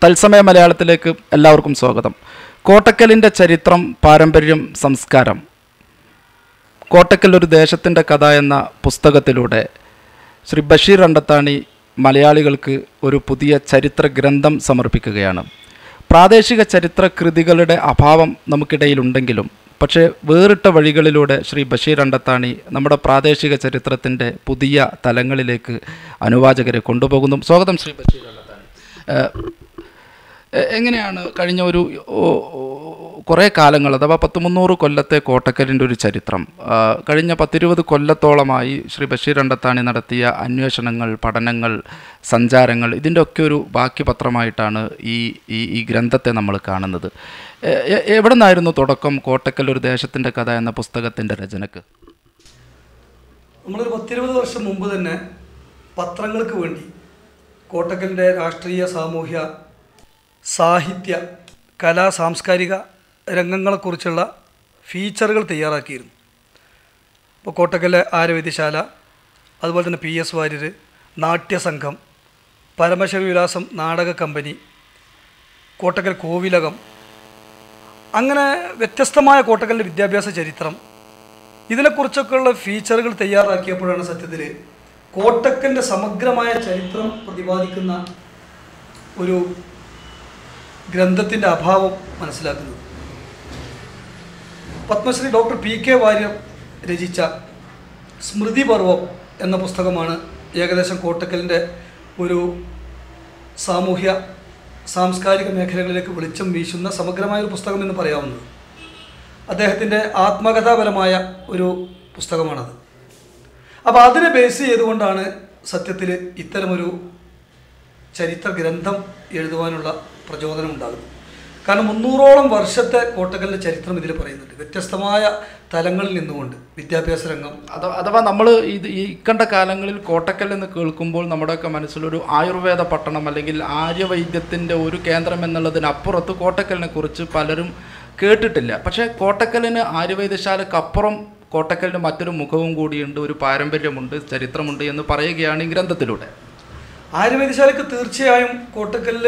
തത്സമയ മലയാളത്തിലേക്ക് എല്ലാവർക്കും സ്വാഗതം കോട്ടക്കലിൻ്റെ ചരിത്രം പാരമ്പര്യം സംസ്കാരം കോട്ടക്കൽ ഒരു ദേശത്തിൻ്റെ കഥ എന്ന പുസ്തകത്തിലൂടെ ശ്രീ ബഷീർ അണ്ടത്താണി മലയാളികൾക്ക് ഒരു പുതിയ ചരിത്ര ഗ്രന്ഥം സമർപ്പിക്കുകയാണ് പ്രാദേശിക ചരിത്ര കൃതികളുടെ അഭാവം നമുക്കിടയിലുണ്ടെങ്കിലും പക്ഷേ വേറിട്ട വഴികളിലൂടെ ശ്രീ ബഷീർ അണ്ടത്താണി നമ്മുടെ പ്രാദേശിക ചരിത്രത്തിൻ്റെ പുതിയ തലങ്ങളിലേക്ക് അനുവാചകരെ കൊണ്ടുപോകുന്നു സ്വാഗതം ശ്രീ ബഷീർ അണ്ടത്താണി ഏഹ്, എ- എങ്ങനെയാണ് കഴിഞ്ഞ ഒരു ഓ- ഓ- കുറേ കാലങ്ങൾ അഥവാ പത്ത് മുന്നൂറ് കൊല്ലത്തെ കോട്ടക്കലിൻ്റെ ഒരു ചരിത്രം ആ, കഴിഞ്ഞ പത്തിരുപത് കൊല്ലത്തോളമായി ശ്രീ ബഷീർ അണ്ടത്താണി നടത്തിയ അന്വേഷണങ്ങൾ പഠനങ്ങൾ സഞ്ചാരങ്ങൾ ഇതിൻ്റെ ഒക്കെ ഒരു ബാക്കി പത്രമായിട്ടാണ് ഈ ഈ ഈ ഗ്രന്ഥത്തെ നമ്മൾ കാണുന്നത് എ- എ- എവിടെ നിന്നായിരുന്നു തുടക്കം കോട്ടക്കൽ ഒരു ദേശത്തിൻ്റെ കഥ എന്ന പുസ്തകത്തിൻ്റെ രചനക്ക് നമ്മളൊരു പത്തിരുപത് വർഷം മുമ്പ് തന്നെ പത്രങ്ങൾക്ക് വേണ്ടി കോട്ടക്കലിൻ്റെ രാഷ്ട്രീയ സാമൂഹ്യ സാഹിത്യ കലാ സാംസ്കാരിക രംഗങ്ങളെക്കുറിച്ചുള്ള ഫീച്ചറുകൾ തയ്യാറാക്കിയിരുന്നു ഇപ്പോൾ കോട്ടക്കലെ ആര്യവൈദ്യശാല അതുപോലെ തന്നെ P S Warrier Natyasangham Paramasiva Vilasam Nataka company Kottakkal കോവിലകം അങ്ങനെ വ്യത്യസ്തമായ കോട്ടക്കലിൻ്റെ വിദ്യാഭ്യാസ ചരിത്രം ഇതിനെക്കുറിച്ചൊക്കെയുള്ള ഫീച്ചറുകൾ തയ്യാറാക്കിയപ്പോഴാണ് സത്യത്തിൽ കോട്ടക്കലിൻ്റെ സമഗ്രമായ ചരിത്രം പ്രതിപാദിക്കുന്ന ഒരു ഗ്രന്ഥത്തിൻ്റെ അഭാവം മനസ്സിലാക്കുന്നത് Padmashri doctor P K Warrier രചിച്ച സ്മൃതി പർവം എന്ന പുസ്തകമാണ് ഏകദേശം കോട്ടക്കലിൻ്റെ ഒരു സാമൂഹ്യ സാംസ്കാരിക മേഖലകളിലേക്ക് വെളിച്ചം വീശുന്ന സമഗ്രമായ ഒരു പുസ്തകം എന്ന് പറയാവുന്നത് അദ്ദേഹത്തിൻ്റെ ആത്മകഥാപരമായ ഒരു പുസ്തകമാണത് അപ്പോൾ അതിനെ ബേസ് ചെയ്തുകൊണ്ടാണ് സത്യത്തിൽ ഇത്തരമൊരു ചരിത്ര ഗ്രന്ഥം എഴുതുവാനുള്ള പ്രചോദനം ഉണ്ടാകുന്നത് കാരണം മുന്നൂറോളം വർഷത്തെ കോട്ടക്കലിൻ്റെ ചരിത്രം ഇതിൽ പറയുന്നുണ്ട് വ്യത്യസ്തമായ തലങ്ങളിൽ നിന്നുകൊണ്ട് വിദ്യാഭ്യാസ രംഗം അഥവാ അഥവാ നമ്മൾ ഇത് ഈ കണ്ട കാലങ്ങളിൽ കോട്ടക്കൽ എന്ന് കേൾക്കുമ്പോൾ നമ്മുടെയൊക്കെ മനസ്സിലൊരു ആയുർവേദ പട്ടണം അല്ലെങ്കിൽ ആര്യവൈദ്യത്തിൻ്റെ ഒരു കേന്ദ്രം എന്നുള്ളതിനപ്പുറത്ത് കോട്ടക്കലിനെ കുറിച്ച് പലരും കേട്ടിട്ടില്ല പക്ഷേ കോട്ടക്കലിന് ആര്യവൈദ്യശാലക്കപ്പുറം കോട്ടക്കലിന് മറ്റൊരു മുഖവും കൂടിയുണ്ട് ഒരു പാരമ്പര്യമുണ്ട് ചരിത്രമുണ്ട് എന്ന് പറയുകയാണ് ഈ ഗ്രന്ഥത്തിലൂടെ ആര്യവൈദ്യശാലയ്ക്ക് തീർച്ചയായും കോട്ടക്കലിൽ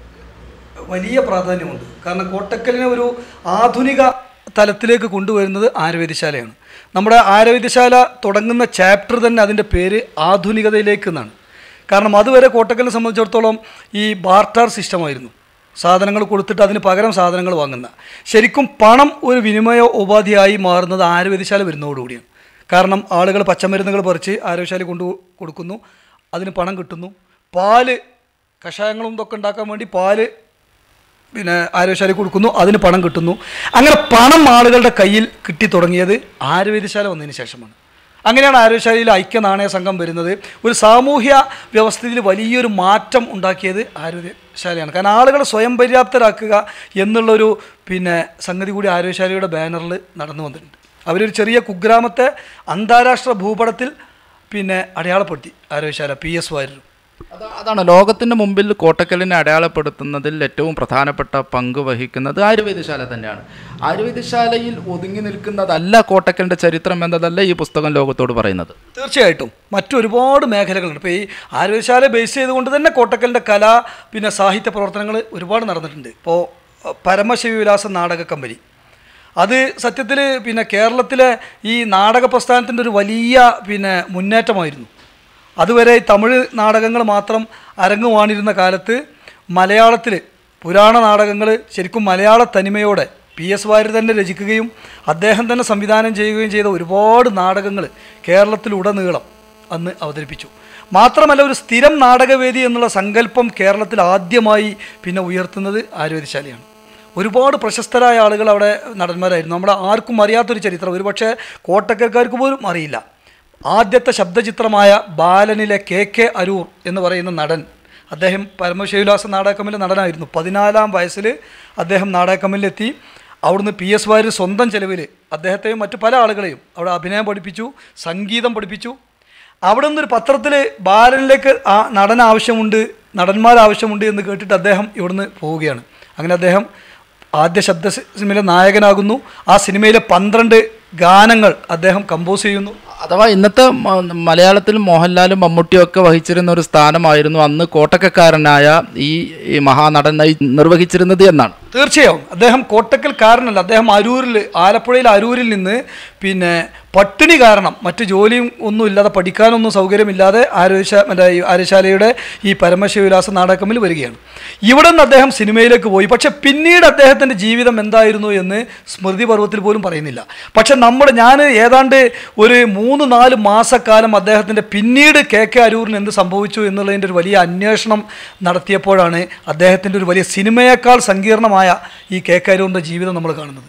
വലിയ പ്രാധാന്യമുണ്ട് കാരണം കോട്ടക്കലിനെ ഒരു ആധുനിക തലത്തിലേക്ക് കൊണ്ടുവരുന്നത് ആര്യവൈദ്യശാലയാണ് നമ്മുടെ ആര്യവൈദ്യശാല തുടങ്ങുന്ന ചാപ്റ്റർ തന്നെ അതിൻ്റെ പേര് ആധുനികതയിലേക്ക് എന്നാണ് കാരണം അതുവരെ കോട്ടക്കലിനെ സംബന്ധിച്ചിടത്തോളം ഈ ബാർട്ടാർ സിസ്റ്റമായിരുന്നു സാധനങ്ങൾ കൊടുത്തിട്ട് അതിന് പകരം സാധനങ്ങൾ വാങ്ങുന്ന ശരിക്കും പണം ഒരു വിനിമയ ഉപാധിയായി മാറുന്നത് ആര്യവൈദ്യശാല വരുന്നതോടുകൂടിയാണ് കാരണം ആളുകൾ പച്ചമരുന്നുകൾ പറിച്ച് ആരോഗ്യശാല കൊണ്ടു കൊടുക്കുന്നു അതിന് പണം കിട്ടുന്നു പാല് കഷായങ്ങളും ഇതൊക്കെ ഉണ്ടാക്കാൻ വേണ്ടി പാല് പിന്നെ ആരോഗ്യശാല കൊടുക്കുന്നു അതിന് പണം കിട്ടുന്നു അങ്ങനെ പണം ആളുകളുടെ കയ്യിൽ കിട്ടി തുടങ്ങിയത് ആയുർവേദശാല വന്നതിന് ശേഷമാണ് അങ്ങനെയാണ് ആരോഗ്യശാലയിൽ ഐക്യ നാണയ സംഘം വരുന്നത് ഒരു സാമൂഹ്യ വ്യവസ്ഥയിൽ വലിയൊരു മാറ്റം ഉണ്ടാക്കിയത് ആരോഗ്യശാലയാണ് കാരണം ആളുകളെ സ്വയം പര്യാപ്തരാക്കുക എന്നുള്ളൊരു പിന്നെ സംഗതി കൂടി ആരോഗ്യശാലയുടെ ബാനറിൽ നടന്നു വന്നിട്ടുണ്ട് അവരൊരു ചെറിയ കുഗ്രാമത്തെ അന്താരാഷ്ട്ര ഭൂപടത്തിൽ പിന്നെ അടയാളപ്പെടുത്തി ആരോഗ്യശാല പി എസ് വാര്യർ അതാ അതാണ് ലോകത്തിൻ്റെ മുമ്പിൽ കോട്ടക്കലിനെ അടയാളപ്പെടുത്തുന്നതിൽ ഏറ്റവും പ്രധാനപ്പെട്ട പങ്ക് വഹിക്കുന്നത് ആയുർവേദശാല തന്നെയാണ് ആയുർവേദശാലയിൽ ഒതുങ്ങി നിൽക്കുന്നതല്ല കോട്ടക്കലിൻ്റെ ചരിത്രം എന്നതല്ല ഈ പുസ്തകം ലോകത്തോട് പറയുന്നത് തീർച്ചയായിട്ടും മറ്റൊരുപാട് മേഖലകളുണ്ട് ഇപ്പോൾ ഈ ആയുർവേദശാല ബേസ് ചെയ്തുകൊണ്ട് തന്നെ കോട്ടക്കലിൻ്റെ കല പിന്നെ സാഹിത്യ പ്രവർത്തനങ്ങൾ ഒരുപാട് നടന്നിട്ടുണ്ട് ഇപ്പോൾ പരമശിവവിലാസം നാടക കമ്പനി അത് സത്യത്തിൽ പിന്നെ കേരളത്തിലെ ഈ നാടക പ്രസ്ഥാനത്തിൻ്റെ ഒരു വലിയ പിന്നെ മുന്നേറ്റമായിരുന്നു അതുവരെ ഈ തമിഴ് നാടകങ്ങൾ മാത്രം അരങ്ങുവാണിരുന്ന കാലത്ത് മലയാളത്തിൽ പുരാണ നാടകങ്ങൾ ശരിക്കും മലയാള തനിമയോടെ പി എസ് വാര്യർ തന്നെ രചിക്കുകയും അദ്ദേഹം തന്നെ സംവിധാനം ചെയ്യുകയും ചെയ്ത ഒരുപാട് നാടകങ്ങൾ കേരളത്തിലുടനീളം അന്ന് അവതരിപ്പിച്ചു മാത്രമല്ല ഒരു സ്ഥിരം നാടകവേദി എന്നുള്ള സങ്കല്പം കേരളത്തിൽ ആദ്യമായി പിന്നെ ഉയർത്തുന്നത് ആയുർവേദശാലയാണ് ഒരുപാട് പ്രശസ്തരായ ആളുകൾ അവിടെ നടന്മാരായിരുന്നു നമ്മുടെ ആർക്കും അറിയാത്തൊരു ചരിത്രം ഒരുപക്ഷെ കോട്ടക്കൽക്കാർക്ക് പോലും അറിയില്ല ആദ്യത്തെ ശബ്ദചിത്രമായ ബാലനിലെ കെ കെ അരൂർ എന്ന് പറയുന്ന നടൻ അദ്ദേഹം പരമശിവവിലാസ നാടകക്കമ്മിലെ നടനായിരുന്നു പതിനാലാം വയസ്സിൽ അദ്ദേഹം നാടകക്കമ്മിലെത്തി അവിടുന്ന് പി എസ് വാര്യർ സ്വന്തം ചെലവിൽ അദ്ദേഹത്തെയും മറ്റു പല ആളുകളെയും അവിടെ അഭിനയം പഠിപ്പിച്ചു സംഗീതം പഠിപ്പിച്ചു അവിടെ നിന്നൊരു പത്രത്തിൽ ബാലനിലേക്ക് ആ നടൻ ആവശ്യമുണ്ട് നടന്മാർ ആവശ്യമുണ്ട് എന്ന് കേട്ടിട്ട് അദ്ദേഹം ഇവിടുന്ന് പോവുകയാണ് അങ്ങനെ അദ്ദേഹം ആദ്യ ശബ്ദ സിനിമയിലെ നായകനാകുന്നു ആ സിനിമയിലെ പന്ത്രണ്ട് ഗാനങ്ങൾ അദ്ദേഹം കമ്പോസ് ചെയ്യുന്നു അഥവാ ഇന്നത്തെ മ- മലയാളത്തിൽ മോഹൻലാലും മമ്മൂട്ടിയും ഒക്കെ വഹിച്ചിരുന്ന ഒരു സ്ഥാനമായിരുന്നു അന്ന് കോട്ടക്കക്കാരനായ ഈ ഈ മഹാനടൻ നയി- നിർവഹിച്ചിരുന്നത് എന്നാണ് തീർച്ചയായും അദ്ദേഹം കോട്ടക്കൽക്കാരനല്ല അദ്ദേഹം അരൂരിൽ ആലപ്പുഴയിൽ അരൂരിൽ നിന്ന് പിന്നെ പട്ടിണി കാരണം മറ്റ് ജോലിയും ഒന്നും ഇല്ലാതെ പഠിക്കാനൊന്നും സൗകര്യമില്ലാതെ ആരോഗ്യ മറ്റേ ഈ ആര്യശാലയുടെ ഈ പരമശിവവിലാസ നാടകമിൽ വരികയാണ് ഇവിടെ നിന്ന് അദ്ദേഹം സിനിമയിലേക്ക് പോയി പക്ഷെ പിന്നീട് അദ്ദേഹത്തിൻ്റെ ജീവിതം എന്തായിരുന്നു എന്ന് സ്മൃതി പർവ്വത്തിൽ പോലും പറയുന്നില്ല പക്ഷെ നമ്മുടെ ഞാൻ ഏതാണ്ട് ഒരു മൂന്ന് നാല് മാസക്കാലം അദ്ദേഹത്തിൻ്റെ പിന്നീട് കെ കെ അരൂരിന് എന്ത് സംഭവിച്ചു എന്നുള്ളതിൻ്റെ ഒരു വലിയ അന്വേഷണം നടത്തിയപ്പോഴാണ് അദ്ദേഹത്തിൻ്റെ ഒരു വലിയ സിനിമയേക്കാൾ സങ്കീർണമായ ഈ കെ കെ അരൂരിൻ്റെ ജീവിതം നമ്മൾ കാണുന്നത്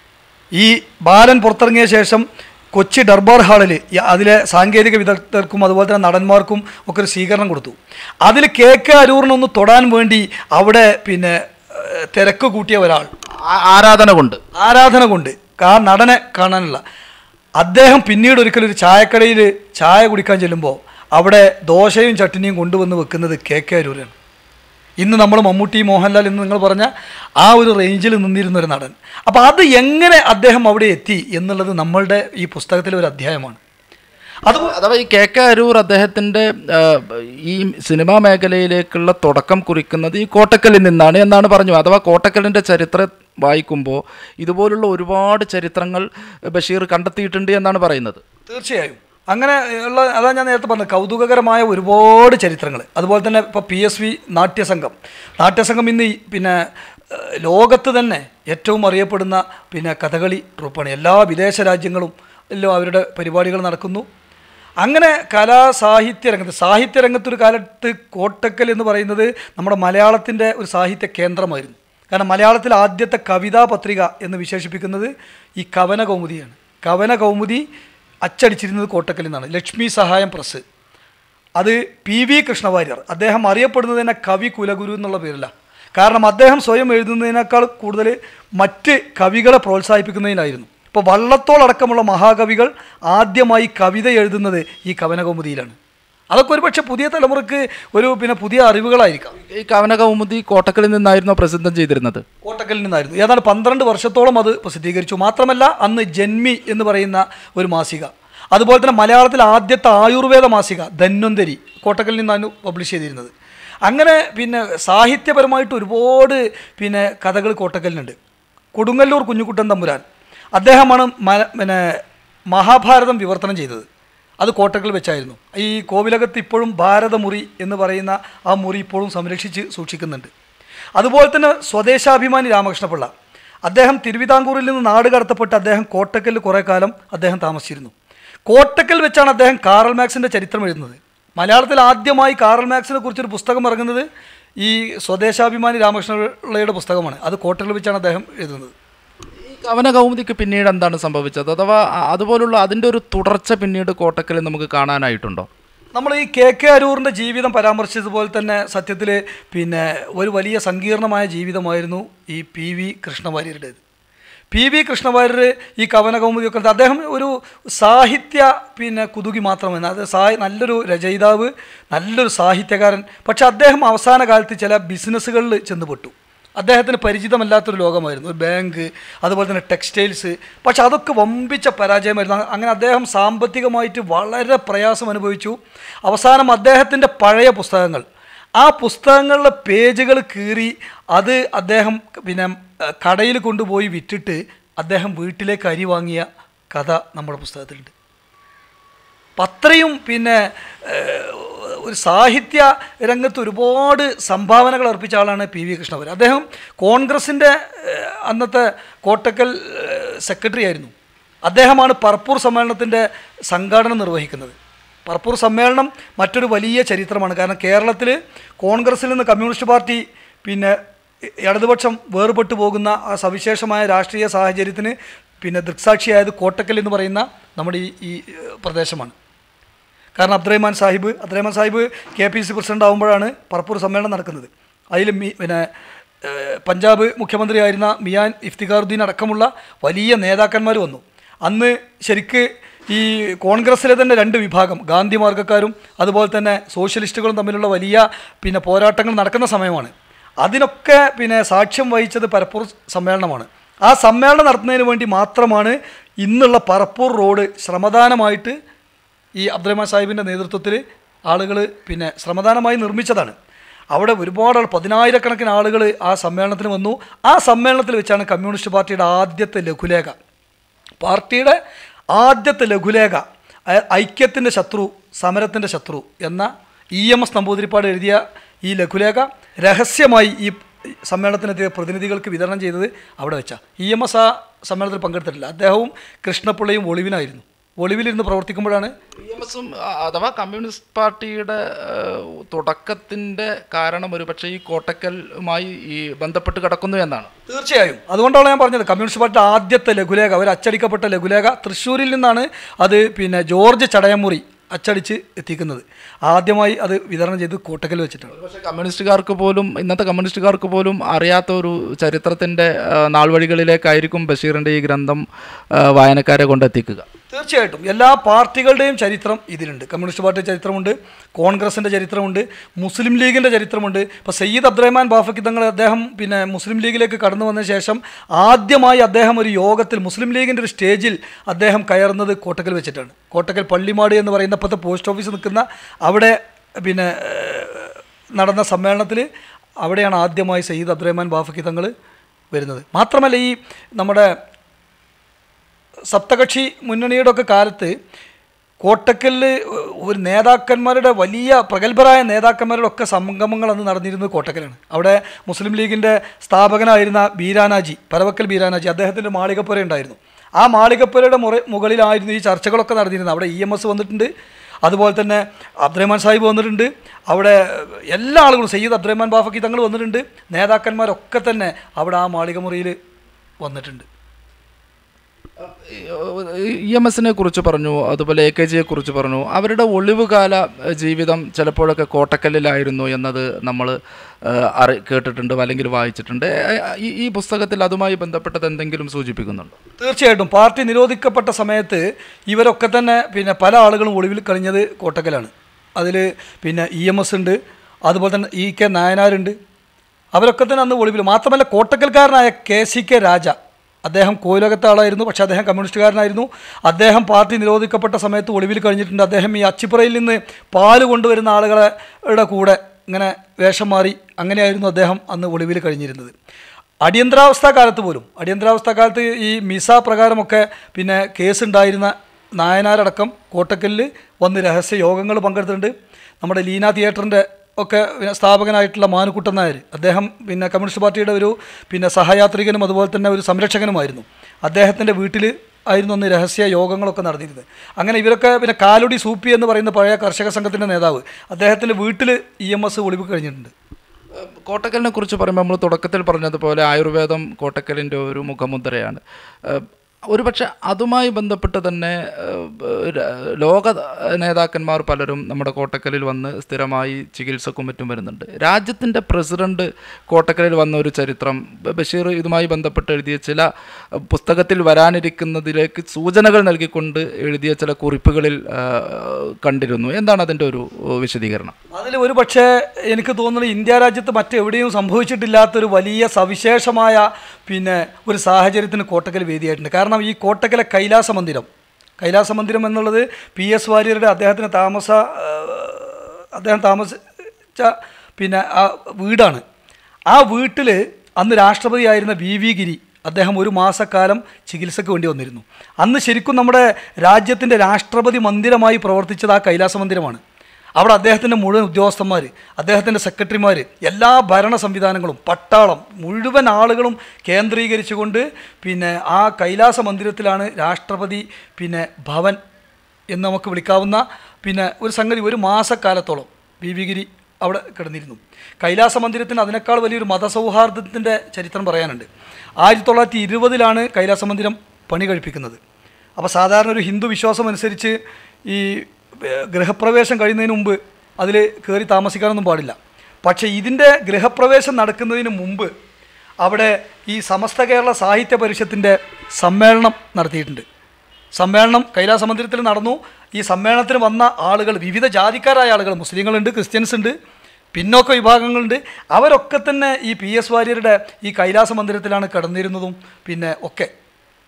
ഈ ബാലൻ പുറത്തിറങ്ങിയ ശേഷം കൊച്ചി ദർബാർ ഹാളിൽ അതിലെ സാങ്കേതിക വിദഗ്ധർക്കും അതുപോലെ തന്നെ നടന്മാർക്കും ഒക്കെ ഒരു സ്വീകരണം കൊടുത്തു അതിൽ കെ കെ അരൂറിനൊന്ന് തൊടാൻ വേണ്ടി അവിടെ പിന്നെ ഏഹ്, തിരക്ക് കൂട്ടിയ ഒരാൾ ആ- ആരാധന കൊണ്ട് ആരാധന കൊണ്ട് ആ നടനെ കാണാനുള്ള അദ്ദേഹം പിന്നീട് ഒരിക്കലും ഒരു ചായക്കടയിൽ ചായ കുടിക്കാൻ ചെല്ലുമ്പോൾ അവിടെ ദോശയും ചട്നിയും കൊണ്ടുവന്ന് വെക്കുന്നത് കെ കെ അരൂരാണ് ഇന്ന് നമ്മൾ മമ്മൂട്ടി മോഹൻലാൽ എന്ന് നിങ്ങൾ പറഞ്ഞ ആ ഒരു റേഞ്ചിൽ നിന്നിരുന്ന ഒരു നടൻ അപ്പോൾ അത് എങ്ങനെ അദ്ദേഹം അവിടെ എത്തി എന്നുള്ളത് നമ്മളുടെ ഈ പുസ്തകത്തിലെ ഒരു അധ്യായമാണ് അത് അഥവാ ഈ കെ കെ അരൂർ അദ്ദേഹത്തിൻ്റെ ആ, ഈ സിനിമാ മേഖലയിലേക്കുള്ള തുടക്കം കുറിക്കുന്നത് ഈ കോട്ടക്കലിൽ നിന്നാണ് എന്നാണ് പറഞ്ഞു അഥവാ കോട്ടക്കലിൻ്റെ ചരിത്രം വായിക്കുമ്പോൾ ഇതുപോലുള്ള ഒരുപാട് ചരിത്രങ്ങൾ ബഷീർ കണ്ടെത്തിയിട്ടുണ്ട് എന്നാണ് പറയുന്നത് തീർച്ചയായും അങ്ങനെ ഉള്ള അതാ ഞാൻ നേരത്തെ പറഞ്ഞത് കൗതുകകരമായ ഒരുപാട് ചരിത്രങ്ങൾ അതുപോലെ തന്നെ ഇപ്പോൾ P S V Natyasangham Natyasangham ഇന്ന് ഈ പിന്നെ ഏഹ്, ലോകത്ത് തന്നെ ഏറ്റവും അറിയപ്പെടുന്ന പിന്നെ കഥകളി ട്രൂപ്പാണ് എല്ലാ വിദേശ രാജ്യങ്ങളും എല്ലാം അവരുടെ പരിപാടികൾ നടക്കുന്നു അങ്ങനെ കലാ സാഹിത്യ രംഗത്ത് സാഹിത്യ രംഗത്തൊരു കാലത്ത് കോട്ടക്കൽ എന്ന് പറയുന്നത് നമ്മുടെ മലയാളത്തിൻ്റെ ഒരു സാഹിത്യ കേന്ദ്രമായിരുന്നു കാരണം മലയാളത്തിലെ ആദ്യത്തെ കവിതാ പത്രിക എന്ന് വിശേഷിപ്പിക്കുന്നത് ഈ കവന കൗമുദിയാണ് കവന കൗമുദി അച്ചടിച്ചിരുന്നത് കോട്ടക്കലിൽ നിന്നാണ് ലക്ഷ്മി സഹായം പ്രസ് അത് പി വി കൃഷ്ണവാര്യർ അദ്ദേഹം അറിയപ്പെടുന്നത് തന്നെ കവി കുലഗുരു എന്നുള്ള പേരില്ല കാരണം അദ്ദേഹം സ്വയം എഴുതുന്നതിനേക്കാൾ കൂടുതൽ മറ്റ് കവികളെ പ്രോത്സാഹിപ്പിക്കുന്നതിനായിരുന്നു ഇപ്പോൾ വള്ളത്തോൾ അടക്കമുള്ള മഹാകവികൾ ആദ്യമായി കവിത എഴുതുന്നത് ഈ കവനകൗമുദിയിലാണ് അതൊക്കെ ഒരുപക്ഷെ പുതിയ തലമുറക്ക് ഒരു പിന്നെ പുതിയ അറിവുകളായിരിക്കാം ഈ കവന കൗമുദി കോട്ടക്കലിൽ നിന്നായിരുന്നു പ്രസിദ്ധം ചെയ്തിരുന്നത് കോട്ടക്കലിൽ നിന്നായിരുന്നു ഏതാണ്ട് പന്ത്രണ്ട് വർഷത്തോളം അത് പ്രസിദ്ധീകരിച്ചു മാത്രമല്ല അന്ന് ജന്മി എന്ന് പറയുന്ന ഒരു മാസിക അതുപോലെ തന്നെ മലയാളത്തിലെ ആദ്യത്തെ ആയുർവേദ മാസിക ധന്വന്തരി കോട്ടക്കലിൽ നിന്നാണ് പബ്ലിഷ് ചെയ്തിരുന്നത് അങ്ങനെ പിന്നെ സാഹിത്യപരമായിട്ട് ഒരുപാട് പിന്നെ കഥകൾ കോട്ടക്കലിനുണ്ട് കൊടുങ്ങല്ലൂർ കുഞ്ഞുകുട്ടൻ തമ്പുരാൻ അദ്ദേഹമാണ് മ- പിന്നെ മഹാഭാരതം വിവർത്തനം ചെയ്തത് അത് കോട്ടക്കൽ വെച്ചായിരുന്നു ഈ കോവിലകത്ത് ഇപ്പോഴും ഭാരതമുറി എന്ന് പറയുന്ന ആ മുറി ഇപ്പോഴും സംരക്ഷിച്ച് സൂക്ഷിക്കുന്നുണ്ട് അതുപോലെ തന്നെ സ്വദേശാഭിമാനി രാമകൃഷ്ണപിള്ള അദ്ദേഹം തിരുവിതാംകൂറിൽ നിന്ന് നാട് കടത്തപ്പെട്ട് അദ്ദേഹം കോട്ടക്കലിൽ കുറേ കാലം അദ്ദേഹം താമസിച്ചിരുന്നു കോട്ടക്കൽ വെച്ചാണ് അദ്ദേഹം കാറൽ മാക്സിൻ്റെ ചരിത്രം എഴുതുന്നത് മലയാളത്തിൽ ആദ്യമായി കാറൽ മാക്സിനെ കുറിച്ചൊരു പുസ്തകം ഇറങ്ങുന്നത് ഈ സ്വദേശാഭിമാനി രാമകൃഷ്ണപിള്ളയുടെ പുസ്തകമാണ് അത് കോട്ടക്കൽ വെച്ചാണ് അദ്ദേഹം എഴുതുന്നത് ഈ കവന കൗമുദിക്ക് പിന്നീട് എന്താണ് സംഭവിച്ചത് അഥവാ അ- അതുപോലുള്ള അതിൻ്റെ ഒരു തുടർച്ച പിന്നീട് കോട്ടക്കലിൽ നമുക്ക് കാണാനായിട്ടുണ്ടോ നമ്മൾ ഈ കെ കെ അരൂറിൻ്റെ ജീവിതം പരാമർശിച്ചതുപോലെ തന്നെ സത്യത്തിൽ പിന്നെ ഒരു വലിയ സങ്കീർണമായ ജീവിതമായിരുന്നു ഈ പി വി കൃഷ്ണവാര്യരുടേത് പി വി കൃഷ്ണവാര്യർ ഈ കവനകൗമുദിയൊക്കെ എടുത്ത് അദ്ദേഹം ഒരു സാഹിത്യ പിന്നെ കുതുകി മാത്രമല്ല അത് സാ നല്ലൊരു രചയിതാവ് നല്ലൊരു സാഹിത്യകാരൻ പക്ഷെ അദ്ദേഹം അവസാന കാലത്ത് ചില ബിസിനസ്സുകളിൽ ചെന്നുപെട്ടു അദ്ദേഹത്തിന് പരിചിതമല്ലാത്തൊരു ലോകമായിരുന്നു ഒരു ബാങ്ക് അതുപോലെ തന്നെ ടെക്സ്റ്റൈൽസ് പക്ഷെ അതൊക്കെ വമ്പിച്ച പരാജയമായിരുന്നു അ- അങ്ങനെ അദ്ദേഹം സാമ്പത്തികമായിട്ട് വളരെ പ്രയാസം അനുഭവിച്ചു അവസാനം അദ്ദേഹത്തിൻ്റെ പഴയ പുസ്തകങ്ങൾ ആ പുസ്തകങ്ങളിലെ പേജുകൾ കീറി അത് അദ്ദേഹം പിന്നെ അഹ്, കടയിൽ കൊണ്ടുപോയി വിറ്റിട്ട് അദ്ദേഹം വീട്ടിലേക്ക് അരി വാങ്ങിയ കഥ നമ്മുടെ പുസ്തകത്തിലുണ്ട് അപ്പം അത്രയും പിന്നെ ഏഹ്, ഒരു സാഹിത്യ രംഗത്ത് ഒരുപാട് സംഭാവനകൾ അർപ്പിച്ച ആളാണ് പി വി കൃഷ്ണവർ അദ്ദേഹം കോൺഗ്രസിൻ്റെ ഏഹ്, അന്നത്തെ കോട്ടക്കൽ ഏഹ്, സെക്രട്ടറി ആയിരുന്നു അദ്ദേഹമാണ് പർപ്പൂർ സമ്മേളനത്തിൻ്റെ സംഘാടനം നിർവഹിക്കുന്നത് പർപ്പൂർ സമ്മേളനം മറ്റൊരു വലിയ ചരിത്രമാണ് കാരണം കേരളത്തിൽ കോൺഗ്രസിൽ നിന്ന് കമ്മ്യൂണിസ്റ്റ് പാർട്ടി പിന്നെ ഇടതുപക്ഷം വേർപെട്ടു പോകുന്ന ആ സവിശേഷമായ രാഷ്ട്രീയ സാഹചര്യത്തിന് പിന്നെ ദൃക്സാക്ഷിയായത് കോട്ടക്കൽ എന്ന് പറയുന്ന നമ്മുടെ ഈ ഈ ഏഹ്, പ്രദേശമാണ് കാരണം Abdurahman Sahib Abdurahman Sahib K P C president ആകുമ്പോഴാണ് പറപ്പൂർ സമ്മേളനം നടക്കുന്നത് അതിൽ മി പിന്നെ ഏഹ്, പഞ്ചാബ് മുഖ്യമന്ത്രിയായിരുന്ന മിയാൻ ഇഫ്തിഖാറുദ്ദീൻ അടക്കമുള്ള വലിയ നേതാക്കന്മാർ വന്നു അന്ന് ശരിക്ക് ഈ കോൺഗ്രസ്സിലെ തന്നെ രണ്ട് വിഭാഗം ഗാന്ധി മാർഗക്കാരും അതുപോലെ തന്നെ സോഷ്യലിസ്റ്റുകളും തമ്മിലുള്ള വലിയ പിന്നെ പോരാട്ടങ്ങൾ നടക്കുന്ന സമയമാണ് അതിനൊക്കെ പിന്നെ സാക്ഷ്യം വഹിച്ചത് പരപ്പൂർ സമ്മേളനമാണ് ആ സമ്മേളനം നടത്തുന്നതിന് വേണ്ടി മാത്രമാണ് ഇന്നുള്ള പറപ്പൂർ റോഡ് ശ്രമദാനമായിട്ട് ഈ അബ്ദുറഹ്മാൻ സാഹിബിൻ്റെ നേതൃത്വത്തിൽ ആളുകൾ പിന്നെ ശ്രമദാനമായി നിർമ്മിച്ചതാണ് അവിടെ ഒരുപാട് ആൾ പതിനായിരക്കണക്കിന് ആളുകൾ ആ സമ്മേളനത്തിന് വന്നു ആ സമ്മേളനത്തിൽ വെച്ചാണ് കമ്മ്യൂണിസ്റ്റ് പാർട്ടിയുടെ ആദ്യത്തെ ലഘുലേഖ പാർട്ടിയുടെ ആദ്യത്തെ ലഘുലേഖ അ- ഐക്യത്തിൻ്റെ ശത്രു സമരത്തിൻ്റെ ശത്രു എന്ന ഇ എം എസ് നമ്പൂതിരിപ്പാട് എഴുതിയ ഈ ലഘുലേഖ രഹസ്യമായി ഈ സമ്മേളനത്തിനെത്തിയ പ്രതിനിധികൾക്ക് വിതരണം ചെയ്തത് അവിടെ വെച്ചാണ് ഇ എം എസ് ആ സമ്മേളനത്തിൽ പങ്കെടുത്തിട്ടില്ല അദ്ദേഹവും കൃഷ്ണപിള്ളയും ഒളിവിനായിരുന്നു ഒളിവിലിരുന്ന് പ്രവർത്തിക്കുമ്പോഴാണ് പി എം എസും അഥവാ കമ്മ്യൂണിസ്റ്റ് പാർട്ടിയുടെ ഏഹ്, തുടക്കത്തിന്റെ കാരണം ഒരു പക്ഷേ ഈ കോട്ടക്കലുമായി ഈ ബന്ധപ്പെട്ട് കിടക്കുന്നു എന്നാണ് തീർച്ചയായും അതുകൊണ്ടാണ് ഞാൻ പറഞ്ഞത് കമ്മ്യൂണിസ്റ്റ് പാർട്ടിയുടെ ആദ്യത്തെ ലഘുലേഖ ഒരു അച്ചടിക്കപ്പെട്ട ലഘുലേഖ തൃശ്ശൂരിൽ നിന്നാണ് അത് പിന്നെ ജോർജ് ചടയമുറി അച്ചടിച്ച് എത്തിക്കുന്നത് ആദ്യമായി അത് വിതരണം ചെയ്ത് കോട്ടക്കൽ വെച്ചിട്ടാണ് പക്ഷേ കമ്മ്യൂണിസ്റ്റുകാർക്ക് പോലും ഇന്നത്തെ കമ്മ്യൂണിസ്റ്റുകാർക്ക് പോലും അറിയാത്ത ഒരു ചരിത്രത്തിന്റെ ഏഹ്, നാൾവഴികളിലേക്കായിരിക്കും ബഷീറിന്റെ ഈ ഗ്രന്ഥം ഏഹ്, വായനക്കാരെ കൊണ്ടെത്തിക്കുക തീർച്ചയായിട്ടും എല്ലാ പാർട്ടികളുടെയും ചരിത്രം ഇതിലുണ്ട് കമ്മ്യൂണിസ്റ്റ് പാർട്ടിയുടെ ചരിത്രമുണ്ട് കോൺഗ്രസിൻ്റെ ചരിത്രമുണ്ട് മുസ്ലിം ലീഗിൻ്റെ ചരിത്രമുണ്ട് ഇപ്പോൾ സയ്യിദ് അബ്ദുറഹ്മാൻ ബാഫക്കി തങ്ങൾ അദ്ദേഹം പിന്നെ മുസ്ലിം ലീഗിലേക്ക് കടന്നു വന്ന ശേഷം ആദ്യമായി അദ്ദേഹം ഒരു യോഗത്തിൽ മുസ്ലിം ലീഗിൻ്റെ ഒരു സ്റ്റേജിൽ അദ്ദേഹം കയറുന്നത് കോട്ടക്കൽ വെച്ചിട്ടാണ് കോട്ടക്കൽ പള്ളിമാട് എന്ന് പറയുന്ന ഇപ്പോഴത്തെ പോസ്റ്റ് ഓഫീസ് നിൽക്കുന്ന അവിടെ പിന്നെ ഏഹ്, നടന്ന സമ്മേളനത്തിൽ അവിടെയാണ് ആദ്യമായി സയ്യിദ് അബ്ദുറഹ്മാൻ ബാഫക്കി തങ്ങൾ വരുന്നത് മാത്രമല്ല ഈ നമ്മുടെ സപ്തകക്ഷി മുന്നണിയുടെ ഒക്കെ കാലത്ത് കോട്ടക്കലിൽ ഒരു നേതാക്കന്മാരുടെ വലിയ പ്രഗത്ഭരായ നേതാക്കന്മാരുടെ ഒക്കെ സംഗമങ്ങൾ അന്ന് നടന്നിരുന്നത് കോട്ടക്കലാണ് അവിടെ മുസ്ലിം ലീഗിൻ്റെ സ്ഥാപകനായിരുന്ന ബീരാനാജി പരവക്കൽ ബീരാനാജി അദ്ദേഹത്തിൻ്റെ മാളികപ്പുര ഉണ്ടായിരുന്നു ആ മാളികപ്പുരയുടെ മുറ മുകളിലായിരുന്നു ഈ ചർച്ചകളൊക്കെ നടന്നിരുന്നത് അവിടെ ഇ എം എസ് വന്നിട്ടുണ്ട് അതുപോലെ തന്നെ അബ്ദുറഹ്മാൻ സാഹിബ് വന്നിട്ടുണ്ട് അവിടെ എല്ലാ ആളുകളും സയ്യിദ് അബ്ദുറഹ്മാൻ ബാഫക്കി തങ്ങൾ വന്നിട്ടുണ്ട് നേതാക്കന്മാരൊക്കെ തന്നെ അവിടെ ആ മാളികമുറിയിൽ വന്നിട്ടുണ്ട് ഇ എം എസിനെ കുറിച്ച് പറഞ്ഞു അതുപോലെ എ കെ ജിയെ കുറിച്ച് പറഞ്ഞു അവരുടെ ഒളിവുകാല ഏഹ്, ജീവിതം ചിലപ്പോഴൊക്കെ കോട്ടക്കല്ലിലായിരുന്നു എന്നത് നമ്മൾ ഏഹ്, അറി കേട്ടിട്ടുണ്ട് അല്ലെങ്കിൽ വായിച്ചിട്ടുണ്ട് ഏഹ്, ഈ ഈ പുസ്തകത്തിൽ അതുമായി ബന്ധപ്പെട്ടത് എന്തെങ്കിലും സൂചിപ്പിക്കുന്നുണ്ട് തീർച്ചയായിട്ടും പാർട്ടി നിരോധിക്കപ്പെട്ട സമയത്ത് ഇവരൊക്കെ തന്നെ പിന്നെ പല ആളുകളും ഒളിവിൽ കഴിഞ്ഞത് കോട്ടക്കലാണ് അതിൽ പിന്നെ ഇ എം എസ് ഉണ്ട് അതുപോലെ തന്നെ ഇ കെ നായനാരുണ്ട് അവരൊക്കെ തന്നെ അന്ന് ഒളിവിൽ മാത്രമല്ല കോട്ടക്കൽക്കാരനായ കെ സി കെ രാജ അദ്ദേഹം കോയിലകത്തെ ആളായിരുന്നു പക്ഷേ അദ്ദേഹം കമ്മ്യൂണിസ്റ്റുകാരനായിരുന്നു അദ്ദേഹം പാർട്ടി നിരോധിക്കപ്പെട്ട സമയത്ത് ഒളിവിൽ കഴിഞ്ഞിട്ടുണ്ട് അദ്ദേഹം ഈ അച്ചിപ്പുറയിൽ നിന്ന് പാല് കൊണ്ടുവരുന്ന ആളുകളുടെ കൂടെ ഇങ്ങനെ വേഷം മാറി അങ്ങനെയായിരുന്നു അദ്ദേഹം അന്ന് ഒളിവിൽ കഴിഞ്ഞിരുന്നത് അടിയന്തരാവസ്ഥ കാലത്ത് പോലും അടിയന്തരാവസ്ഥ കാലത്ത് ഈ മിസ പ്രകാരമൊക്കെ പിന്നെ കേസുണ്ടായിരുന്ന നായനാരടക്കം കോട്ടക്കലിൽ വന്ന് രഹസ്യ യോഗങ്ങൾ പങ്കെടുത്തിട്ടുണ്ട് നമ്മുടെ ലീന തിയേറ്ററിൻ്റെ ഒക്കെ പിന്നെ സ്ഥാപകനായിട്ടുള്ള മാനുക്കുട്ടൻ നായർ അദ്ദേഹം പിന്നെ കമ്മ്യൂണിസ്റ്റ് പാർട്ടിയുടെ ഒരു പിന്നെ സഹയാത്രികനും അതുപോലെ തന്നെ ഒരു സംരക്ഷകനുമായിരുന്നു അദ്ദേഹത്തിൻ്റെ വീട്ടിൽ ആയിരുന്നു അന്ന് രഹസ്യ യോഗങ്ങളൊക്കെ നടന്നിരുന്നത് അങ്ങനെ ഇവരൊക്കെ പിന്നെ കാലുടി സൂപ്പി എന്ന് പറയുന്ന പഴയ കർഷക സംഘത്തിൻ്റെ നേതാവ് അദ്ദേഹത്തിൻ്റെ വീട്ടിൽ ഇ എം എസ് ഒളിവ് കഴിഞ്ഞിട്ടുണ്ട് ഏഹ്, കോട്ടക്കലിനെ കുറിച്ച് പറയുമ്പോൾ നമ്മൾ തുടക്കത്തിൽ പറഞ്ഞതുപോലെ ആയുർവേദം കോട്ടക്കലിൻ്റെ ഒരു മുഖമുദ്രയാണ് ഏഹ്, ഒരുപക്ഷെ അതുമായി ബന്ധപ്പെട്ട് തന്നെ ഏഹ്, ര- ലോക നേതാക്കന്മാർ പലരും നമ്മുടെ കോട്ടക്കലിൽ വന്ന് സ്ഥിരമായി ചികിത്സക്കും മറ്റും വരുന്നുണ്ട് രാജ്യത്തിൻ്റെ പ്രസിഡന്റ് കോട്ടക്കലിൽ വന്ന ഒരു ചരിത്രം ബ- ബഷീർ ഇതുമായി ബന്ധപ്പെട്ട് എഴുതിയ ചില ഏഹ്, പുസ്തകത്തിൽ വരാനിരിക്കുന്നതിലേക്ക് സൂചനകൾ നൽകിക്കൊണ്ട് എഴുതിയ ചില കുറിപ്പുകളിൽ ഏഹ്, കണ്ടിരുന്നു എന്താണ് അതിൻ്റെ ഒരു ഏഹ്, വിശദീകരണം അതിൽ ഒരു പക്ഷേ എനിക്ക് തോന്നുന്നത് ഇന്ത്യ രാജ്യത്ത് മറ്റെവിടെയും സംഭവിച്ചിട്ടില്ലാത്തൊരു വലിയ സവിശേഷമായ പിന്നെ ഒരു സാഹചര്യത്തിന് കോട്ടക്കൽ വേദിയായിട്ടുണ്ട് കാരണം ഈ കോട്ടക്കലെ കൈലാസ മന്ദിരം കൈലാസ മന്ദിരം എന്നുള്ളത് പി എസ് വാര്യരുടെ അദ്ദേഹത്തിന് താമസ ആ, അദ്ദേഹം താമസിച്ച പിന്നെ ആ വീടാണ് ആ വീട്ടിൽ അന്ന് രാഷ്ട്രപതിയായിരുന്ന വി വി ഗിരി അദ്ദേഹം ഒരു മാസക്കാലം ചികിത്സയ്ക്ക് വേണ്ടി വന്നിരുന്നു അന്ന് ശരിക്കും നമ്മുടെ രാജ്യത്തിൻ്റെ രാഷ്ട്രപതി മന്ദിരമായി പ്രവർത്തിച്ചത് ആ കൈലാസ മന്ദിരമാണ് അവിടെ അദ്ദേഹത്തിൻ്റെ മുഴുവൻ ഉദ്യോഗസ്ഥന്മാർ അദ്ദേഹത്തിൻ്റെ സെക്രട്ടറിമാർ എല്ലാ ഭരണ സംവിധാനങ്ങളും പട്ടാളം മുഴുവൻ ആളുകളും കേന്ദ്രീകരിച്ചുകൊണ്ട് പിന്നെ ആ കൈലാസ മന്ദിരത്തിലാണ് രാഷ്ട്രപതി പിന്നെ ഭവൻ എന്ന് നമുക്ക് വിളിക്കാവുന്ന പിന്നെ ഒരു സംഗതി ഒരു മാസക്കാലത്തോളം ബി വി ഗിരി അവിടെ കിടന്നിരുന്നു കൈലാസ മന്ദിരത്തിന് അതിനേക്കാൾ വലിയൊരു മതസൗഹാർദ്ദത്തിൻ്റെ ചരിത്രം പറയാനുണ്ട് ആയിരത്തി തൊള്ളായിരത്തി ഇരുപതിലാണ് കൈലാസ മന്ദിരം പണി കഴിപ്പിക്കുന്നത് അപ്പോൾ സാധാരണ ഒരു ഹിന്ദു വിശ്വാസം അനുസരിച്ച് ഈ ഏഹ്, ഗൃഹപ്രവേശം കഴിയുന്നതിന് മുമ്പ് അതിൽ കയറി താമസിക്കാനൊന്നും പാടില്ല പക്ഷേ ഇതിൻ്റെ ഗൃഹപ്രവേശം നടക്കുന്നതിന് മുമ്പ് അവിടെ ഈ സമസ്ത കേരള സാഹിത്യ പരിഷത്തിൻ്റെ സമ്മേളനം നടത്തിയിട്ടുണ്ട് സമ്മേളനം കൈലാസ മന്ദിരത്തിൽ നടന്നു ഈ സമ്മേളനത്തിന് വന്ന ആളുകൾ വിവിധ ജാതിക്കാരായ ആളുകൾ മുസ്ലിങ്ങളുണ്ട് ക്രിസ്ത്യൻസ് ഉണ്ട് പിന്നോക്ക വിഭാഗങ്ങളുണ്ട് അവരൊക്കെ തന്നെ ഈ പി എസ് വാര്യരുടെ ഈ കൈലാസ മന്ദിരത്തിലാണ് കിടന്നിരുന്നതും പിന്നെ ഒക്കെ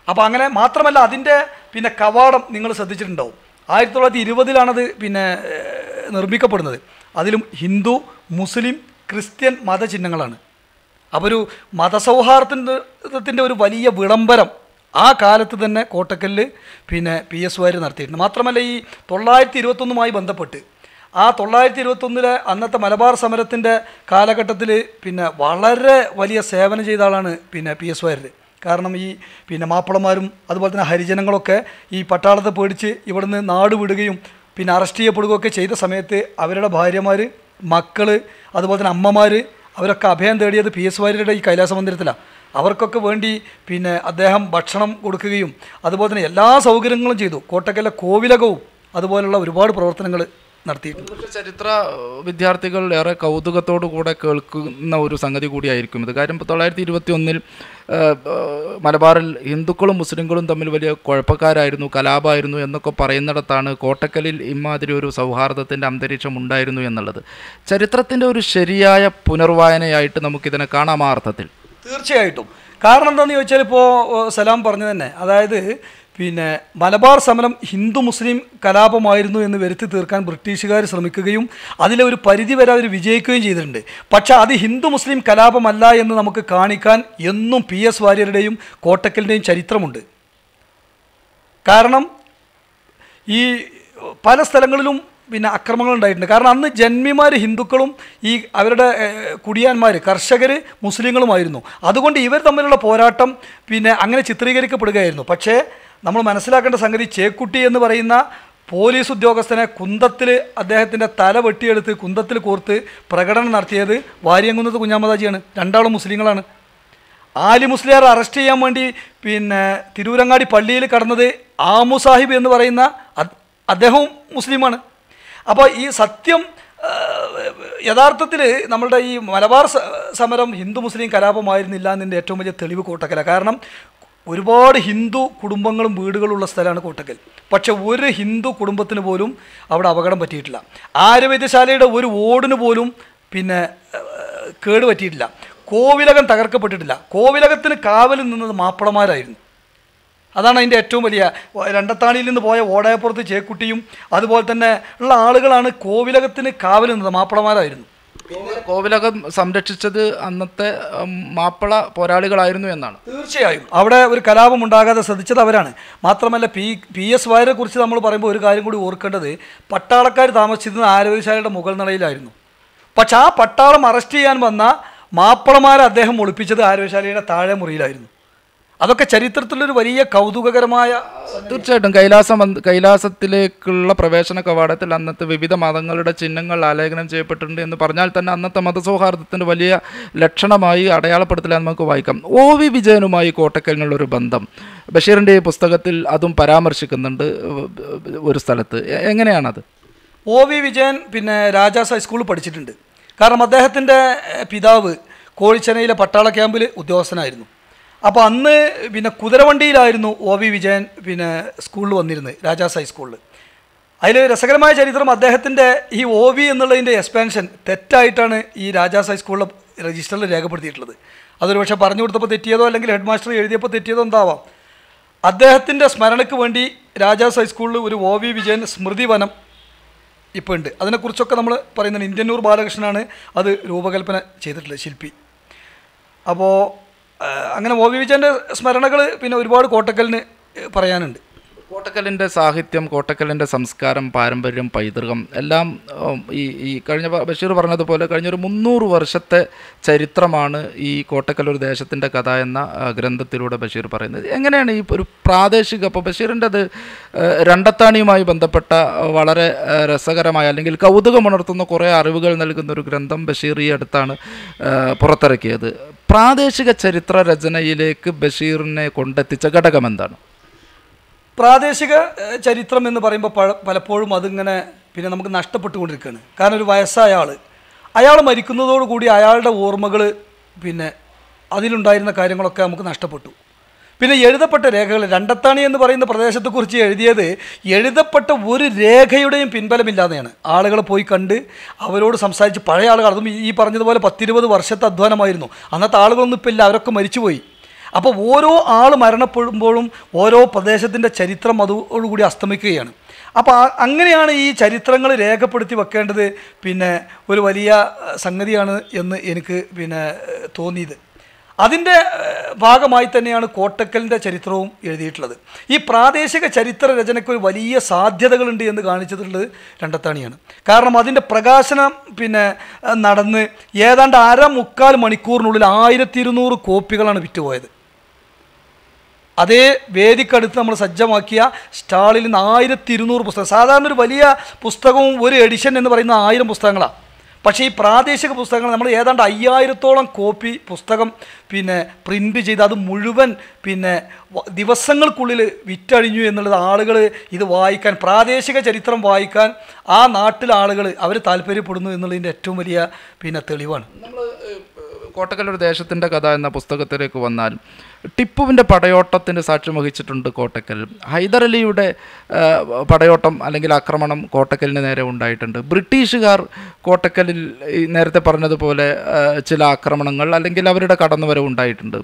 അപ്പോൾ അങ്ങനെ മാത്രമല്ല അതിൻ്റെ പിന്നെ കവാടം നിങ്ങൾ ശ്രദ്ധിച്ചിട്ടുണ്ടാവും ആയിരത്തി തൊള്ളായിരത്തി ഇരുപതിലാണത് പിന്നെ ഏഹ്, നിർമ്മിക്കപ്പെടുന്നത് അതിലും ഹിന്ദു മുസ്ലിം ക്രിസ്ത്യൻ മതചിഹ്നങ്ങളാണ് അപ്പോൾ ഒരു മതസൗഹാർദ്ദത്തിൻ്റെ ഒരു വലിയ വിളംബരം ആ കാലത്ത് തന്നെ കോട്ടക്കലിൽ പിന്നെ പി എസ് വാര് നടത്തിയിട്ടുണ്ട് മാത്രമല്ല ഈ തൊള്ളായിരത്തി ഇരുപത്തൊന്നുമായി ബന്ധപ്പെട്ട് ആ തൊള്ളായിരത്തി ഇരുപത്തൊന്നിലെ അന്നത്തെ മലബാർ സമരത്തിൻ്റെ കാലഘട്ടത്തിൽ പിന്നെ വളരെ വലിയ സേവനം ചെയ്ത ആളാണ് പിന്നെ പി എസ് വാര്യർ കാരണം ഈ പിന്നെ മാപ്പിളമാരും അതുപോലെ തന്നെ ഹരിജനങ്ങളൊക്കെ ഈ പട്ടാളത്തെ പേടിച്ച് ഇവിടുന്ന് നാട് വിടുകയും പിന്നെ അറസ്റ്റ് ചെയ്യപ്പെടുകയൊക്കെ ചെയ്ത സമയത്ത് അവരുടെ ഭാര്യമാർ മക്കൾ അതുപോലെ തന്നെ അമ്മമാർ അവരൊക്കെ അഭയം തേടിയത് പി എസ് വാര്യരുടെ ഈ കൈലാസ മന്ദിരത്തിലാണ് അവർക്കൊക്കെ വേണ്ടി പിന്നെ അദ്ദേഹം ഭക്ഷണം കൊടുക്കുകയും അതുപോലെ തന്നെ എല്ലാ സൗകര്യങ്ങളും ചെയ്തു കോട്ടക്കലിലെ കോവിലകവും അതുപോലുള്ള ഒരുപാട് പ്രവർത്തനങ്ങൾ നടത്തിയിട്ടുണ്ട് പക്ഷേ ചരിത്ര ഏഹ്, വിദ്യാർത്ഥികൾ ഏറെ കൗതുകത്തോടു കൂടെ കേൾക്കുന്ന ഒരു സംഗതി കൂടിയായിരിക്കും ഇത് കാര്യം ഇപ്പോൾ തൊള്ളായിരത്തി ഇരുപത്തി ഒന്നിൽ മലബാറിൽ ഹിന്ദുക്കളും മുസ്ലിങ്ങളും തമ്മിൽ വലിയ കുഴപ്പക്കാരായിരുന്നു കലാപമായിരുന്നു എന്നൊക്കെ പറയുന്നിടത്താണ് കോട്ടക്കലിൽ ഇമാതിരി ഒരു സൗഹാർദ്ദത്തിൻ്റെ അന്തരീക്ഷം ഉണ്ടായിരുന്നു എന്നുള്ളത് ചരിത്രത്തിൻ്റെ ഒരു ശരിയായ പുനർവായനയായിട്ട് നമുക്കിതിനെ കാണാം ആ അർത്ഥത്തിൽ തീർച്ചയായിട്ടും കാരണം എന്താണെന്ന് ചോദിച്ചാൽ ഇപ്പോൾ സലാം പറഞ്ഞു തന്നെ അതായത് പിന്നെ മലബാർ സമരം ഹിന്ദു മുസ്ലിം കലാപമായിരുന്നു എന്ന് വരുത്തി തീർക്കാൻ ബ്രിട്ടീഷുകാർ ശ്രമിക്കുകയും അതിലെ ഒരു പരിധി വരെ അവർ വിജയിക്കുകയും ചെയ്തിട്ടുണ്ട് പക്ഷേ അത് ഹിന്ദു മുസ്ലിം കലാപമല്ല എന്ന് നമുക്ക് കാണിക്കാൻ എന്നും പി എസ് വാര്യരുടെയും കോട്ടക്കലിൻ്റെയും ചരിത്രമുണ്ട് കാരണം ഈ പല സ്ഥലങ്ങളിലും പിന്നെ അക്രമങ്ങൾ ഉണ്ടായിട്ടുണ്ട് കാരണം അന്ന് ജന്മിമാർ ഹിന്ദുക്കളും ഈ അവരുടെ കുടിയാന്മാർ കർഷകർ മുസ്ലിങ്ങളുമായിരുന്നു അതുകൊണ്ട് ഇവർ തമ്മിലുള്ള പോരാട്ടം പിന്നെ അങ്ങനെ ചിത്രീകരിക്കപ്പെടുകയായിരുന്നു പക്ഷേ നമ്മൾ മനസ്സിലാക്കേണ്ട സംഗതി ചേക്കുട്ടി എന്ന് പറയുന്ന പോലീസ് ഉദ്യോഗസ്ഥനെ കുന്തത്തിൽ അദ്ദേഹത്തിൻ്റെ തല വെട്ടിയെടുത്ത് കുന്തത്തിൽ കോർത്ത് പ്രകടനം നടത്തിയത് വാര്യംകുന്നത്ത് കുഞ്ഞാമതാജിയാണ് രണ്ടാളും മുസ്ലിങ്ങളാണ് ആലി മുസ്ലിയാർ അറസ്റ്റ് ചെയ്യാൻ വേണ്ടി പിന്നെ തിരൂരങ്ങാടി പള്ളിയിൽ കടന്നത് ആമു സാഹിബ് എന്ന് പറയുന്ന അദ്- അദ്ദേഹവും മുസ്ലിമാണ് അപ്പോൾ ഈ സത്യം യഥാർത്ഥത്തിൽ നമ്മളുടെ ഈ മലബാർ സ- സമരം ഹിന്ദു മുസ്ലിം കലാപമായിരുന്നില്ല എന്നതിൻ്റെ ഏറ്റവും വലിയ തെളിവ് കോട്ടക്കല കാരണം ഒരുപാട് ഹിന്ദു കുടുംബങ്ങളും വീടുകളുള്ള സ്ഥലമാണ് കോട്ടക്കൽ പക്ഷെ ഒരു ഹിന്ദു കുടുംബത്തിന് പോലും അവിടെ അപകടം പറ്റിയിട്ടില്ല ആര്യവൈദ്യശാലയുടെ ഒരു ഓടിന് പോലും പിന്നെ ഏഹ്, കേട് പറ്റിയിട്ടില്ല കോവിലകം തകർക്കപ്പെട്ടിട്ടില്ല കോവിലകത്തിന് കാവലിൽ നിന്നത് മാപ്പിളമാരായിരുന്നു അതാണ് അതിൻ്റെ ഏറ്റവും വലിയ വ- രണ്ടത്താണിയിൽ നിന്ന് പോയ ഓടായപ്പുറത്ത് ചേക്കുട്ടിയും അതുപോലെ തന്നെ ഉള്ള ആളുകളാണ് കോവിലകത്തിന് കാവൽ നിന്നത് മാപ്പിളമാരായിരുന്നു കോവിലകം സംരക്ഷിച്ചത് അന്നത്തെ ഉം, മാപ്പിള പോരാളികളായിരുന്നു എന്നാണ് തീർച്ചയായും അവിടെ ഒരു കലാപം ഉണ്ടാകാതെ ശ്രദ്ധിച്ചത് അവരാണ് മാത്രമല്ല പി പി എസ് വായരെ കുറിച്ച് നമ്മൾ പറയുമ്പോൾ ഒരു കാര്യം കൂടി ഓർക്കേണ്ടത് പട്ടാളക്കാർ താമസിച്ചിരുന്നത് ആരോഗ്യശാലയുടെ മുകൾ നടയിലായിരുന്നു പക്ഷെ ആ പട്ടാളം അറസ്റ്റ് ചെയ്യാൻ വന്ന മാപ്പിളമാരെ അദ്ദേഹം ഒളിപ്പിച്ചത് ആരോഗ്യശാലയുടെ താഴെ മുറിയിലായിരുന്നു അതൊക്കെ ചരിത്രത്തിലൊരു വലിയ കൗതുകകരമായ തീർച്ചയായിട്ടും കൈലാസ മന്ദ കൈലാസത്തിലേക്കുള്ള പ്രവേശന കവാടത്തിൽ അന്നത്തെ വിവിധ മതങ്ങളുടെ ചിഹ്നങ്ങൾ ആലേഖനം ചെയ്യപ്പെട്ടിട്ടുണ്ട് എന്ന് പറഞ്ഞാൽ തന്നെ അന്നത്തെ മതസൗഹാർദ്ദത്തിൻ്റെ വലിയ ലക്ഷണമായി അടയാളപ്പെടുത്തലാൻ നമുക്ക് വായിക്കാം ഒ വി വിജയനുമായി കോട്ടക്കലിനുള്ളൊരു ബന്ധം ബഷീറിൻ്റെ ഈ പുസ്തകത്തിൽ അതും പരാമർശിക്കുന്നുണ്ട് ഒരു സ്ഥലത്ത് എ- എങ്ങനെയാണത് ഒ വി വിജയൻ പിന്നെ രാജാസ് ഹൈസ്കൂളിൽ പഠിച്ചിട്ടുണ്ട് കാരണം അദ്ദേഹത്തിൻ്റെ ഏഹ്, പിതാവ് കോഴിച്ചനയിലെ പട്ടാള ക്യാമ്പിൽ ഉദ്യോഗസ്ഥനായിരുന്നു അപ്പോൾ അന്ന് പിന്നെ കുതിരവണ്ടിയിലായിരുന്നു ഒ വി വിജയൻ പിന്നെ സ്കൂളിൽ വന്നിരുന്നത് രാജാസ് ഹൈസ്കൂളിൽ അതിൽ രസകരമായ ചരിത്രം അദ്ദേഹത്തിൻ്റെ ഈ ഒ വി എന്നുള്ളതിൻ്റെ എക്സ്പാൻഷൻ തെറ്റായിട്ടാണ് ഈ രാജാസ് ഹൈസ്കൂളിലെ രജിസ്റ്ററിൽ രേഖപ്പെടുത്തിയിട്ടുള്ളത് അതൊരു പക്ഷേ പറഞ്ഞു കൊടുത്തപ്പോൾ തെറ്റിയതോ അല്ലെങ്കിൽ ഹെഡ് മാസ്റ്റർ എഴുതിയപ്പോൾ തെറ്റിയതോ എന്താവാം അദ്ദേഹത്തിൻ്റെ സ്മരണയ്ക്ക് വേണ്ടി രാജാസ് ഹൈസ്കൂളിൽ ഒരു ഒ വി വിജയൻ സ്മൃതി വനം ഇപ്പോൾ ഉണ്ട് അതിനെക്കുറിച്ചൊക്കെ നമ്മൾ പറയുന്നുണ്ട് ഇന്ത്യന്നൂർ ബാലകൃഷ്ണനാണ് അത് രൂപകൽപ്പന ചെയ്തിട്ടുള്ളത് ശില്പി അപ്പോൾ അങ്ങനെ ഒ വി വിജയൻ്റെ സ്മരണകൾ പിന്നെ ഒരുപാട് കോട്ടക്കലിന് ഏഹ്, പറയാനുണ്ട് കോട്ടക്കലിൻ്റെ സാഹിത്യം കോട്ടക്കലിൻ്റെ സംസ്കാരം പാരമ്പര്യം പൈതൃകം എല്ലാം ഉം, ഈ ഈ കഴിഞ്ഞ പ- ബഷീർ പറഞ്ഞതുപോലെ കഴിഞ്ഞൊരു മുന്നൂറ് വർഷത്തെ ചരിത്രമാണ് ഈ കോട്ടക്കൽ ഒരു ദേശത്തിൻ്റെ കഥ എന്ന ആ, ഗ്രന്ഥത്തിലൂടെ ബഷീർ പറയുന്നത് എങ്ങനെയാണ് ഈ ഒരു പ്രാദേശിക ഇപ്പോൾ ബഷീറിൻ്റെ അത് ഏഹ്, രണ്ടത്താണിയുമായി ബന്ധപ്പെട്ട ആ, വളരെ ആ, രസകരമായ അല്ലെങ്കിൽ കൗതുകമുണർത്തുന്ന കുറേ അറിവുകൾ നൽകുന്ന ഒരു ഗ്രന്ഥം ബഷീർ ഈ അടുത്താണ് ആ, പുറത്തിറക്കിയത് പ്രാദേശിക ചരിത്ര രചനയിലേക്ക് ബഷീറിനെ കൊണ്ടെത്തിച്ച ഘടകം എന്താണ് പ്രാദേശിക ഏഹ്, ചരിത്രം എന്ന് പറയുമ്പോൾ പല പലപ്പോഴും അതിങ്ങനെ പിന്നെ നമുക്ക് നഷ്ടപ്പെട്ടുകൊണ്ടിരിക്കുകയാണ് കാരണം ഒരു വയസ്സായ ആൾ അയാൾ മരിക്കുന്നതോടുകൂടി അയാളുടെ ഓർമ്മകൾ പിന്നെ അതിലുണ്ടായിരുന്ന കാര്യങ്ങളൊക്കെ നമുക്ക് നഷ്ടപ്പെട്ടു പിന്നെ എഴുതപ്പെട്ട രേഖകൾ രണ്ടത്താണി എന്ന് പറയുന്ന പ്രദേശത്തെക്കുറിച്ച് എഴുതിയത് എഴുതപ്പെട്ട ഒരു രേഖയുടെയും പിൻബലമില്ലാതെയാണ് ആളുകളെ പോയി കണ്ട് അവരോട് സംസാരിച്ച് പഴയ ആളുകൾ അതും ഈ പറഞ്ഞതുപോലെ പത്തിരുപത് വർഷത്തെ അധ്വാനമായിരുന്നു അന്നത്തെ ആളുകളൊന്നും ഇപ്പം ഇല്ല അവരൊക്കെ മരിച്ചുപോയി അപ്പോൾ ഓരോ ആൾ മരണപ്പെടുമ്പോഴും ഓരോ പ്രദേശത്തിൻ്റെ ചരിത്രം അതോടുകൂടി അസ്തമിക്കുകയാണ് അപ്പോൾ ആ- അങ്ങനെയാണ് ഈ ചരിത്രങ്ങൾ രേഖപ്പെടുത്തി വെക്കേണ്ടത് പിന്നെ ഒരു വലിയ ഏഹ്, സംഗതിയാണ് എന്ന് എനിക്ക് പിന്നെ ഏഹ്, തോന്നിയത് അതിൻ്റെ ഏഹ്, ഭാഗമായി തന്നെയാണ് കോട്ടക്കലിൻ്റെ ചരിത്രവും എഴുതിയിട്ടുള്ളത് ഈ പ്രാദേശിക ചരിത്ര രചനയ്ക്ക് ഒരു വലിയ സാധ്യതകളുണ്ട് എന്ന് കാണിച്ചിട്ടുള്ളത് രണ്ടത്താണിയാണ് കാരണം അതിൻ്റെ പ്രകാശനം പിന്നെ ഏഹ്, നടന്ന് ഏതാണ്ട് അര മുക്കാൽ മണിക്കൂറിനുള്ളിൽ ആയിരത്തി ഇരുന്നൂറ് കോപ്പികളാണ് വിറ്റുപോയത് അതേ വേദിക്കടുത്ത് നമ്മൾ സജ്ജമാക്കിയ സ്റ്റാളിൽ നിന്ന് ആയിരത്തി ഇരുന്നൂറ് പുസ്തകം സാധാരണ ഒരു വലിയ പുസ്തകവും ഒരു എഡിഷൻ എന്ന് പറയുന്ന ആയിരം പുസ്തകങ്ങളാണ് പക്ഷേ ഈ പ്രാദേശിക പുസ്തകങ്ങൾ നമ്മൾ ഏതാണ്ട് അയ്യായിരത്തോളം കോപ്പി പുസ്തകം പിന്നെ പ്രിൻ്റ് ചെയ്ത് അത് മുഴുവൻ പിന്നെ വ- ദിവസങ്ങൾക്കുള്ളിൽ വിറ്റഴിഞ്ഞു എന്നുള്ളത് ആളുകൾ ഇത് വായിക്കാൻ പ്രാദേശിക ചരിത്രം വായിക്കാൻ ആ നാട്ടിലെ ആളുകൾ അവർ താല്പര്യപ്പെടുന്നു എന്നുള്ളതിൻ്റെ ഏറ്റവും വലിയ പിന്നെ തെളിവാണ് നമ്മൾ കോട്ടക്കൽ ഒരു ദേശത്തിൻ്റെ കഥ എന്ന പുസ്തകത്തിലേക്ക് വന്നാൽ ടിപ്പുവിൻ്റെ പടയോട്ടത്തിന് സാക്ഷ്യം വഹിച്ചിട്ടുണ്ട് കോട്ടക്കൽ ഹൈദരലിയുടെ ആ, പടയോട്ടം അല്ലെങ്കിൽ ആക്രമണം കോട്ടക്കലിന് നേരെ ഉണ്ടായിട്ടുണ്ട് ബ്രിട്ടീഷുകാർ കോട്ടക്കലിൽ ഈ നേരത്തെ പറഞ്ഞതുപോലെ ആ, ചില ആക്രമണങ്ങൾ അല്ലെങ്കിൽ അവരുടെ കടന്നുവരവ് ഉണ്ടായിട്ടുണ്ട്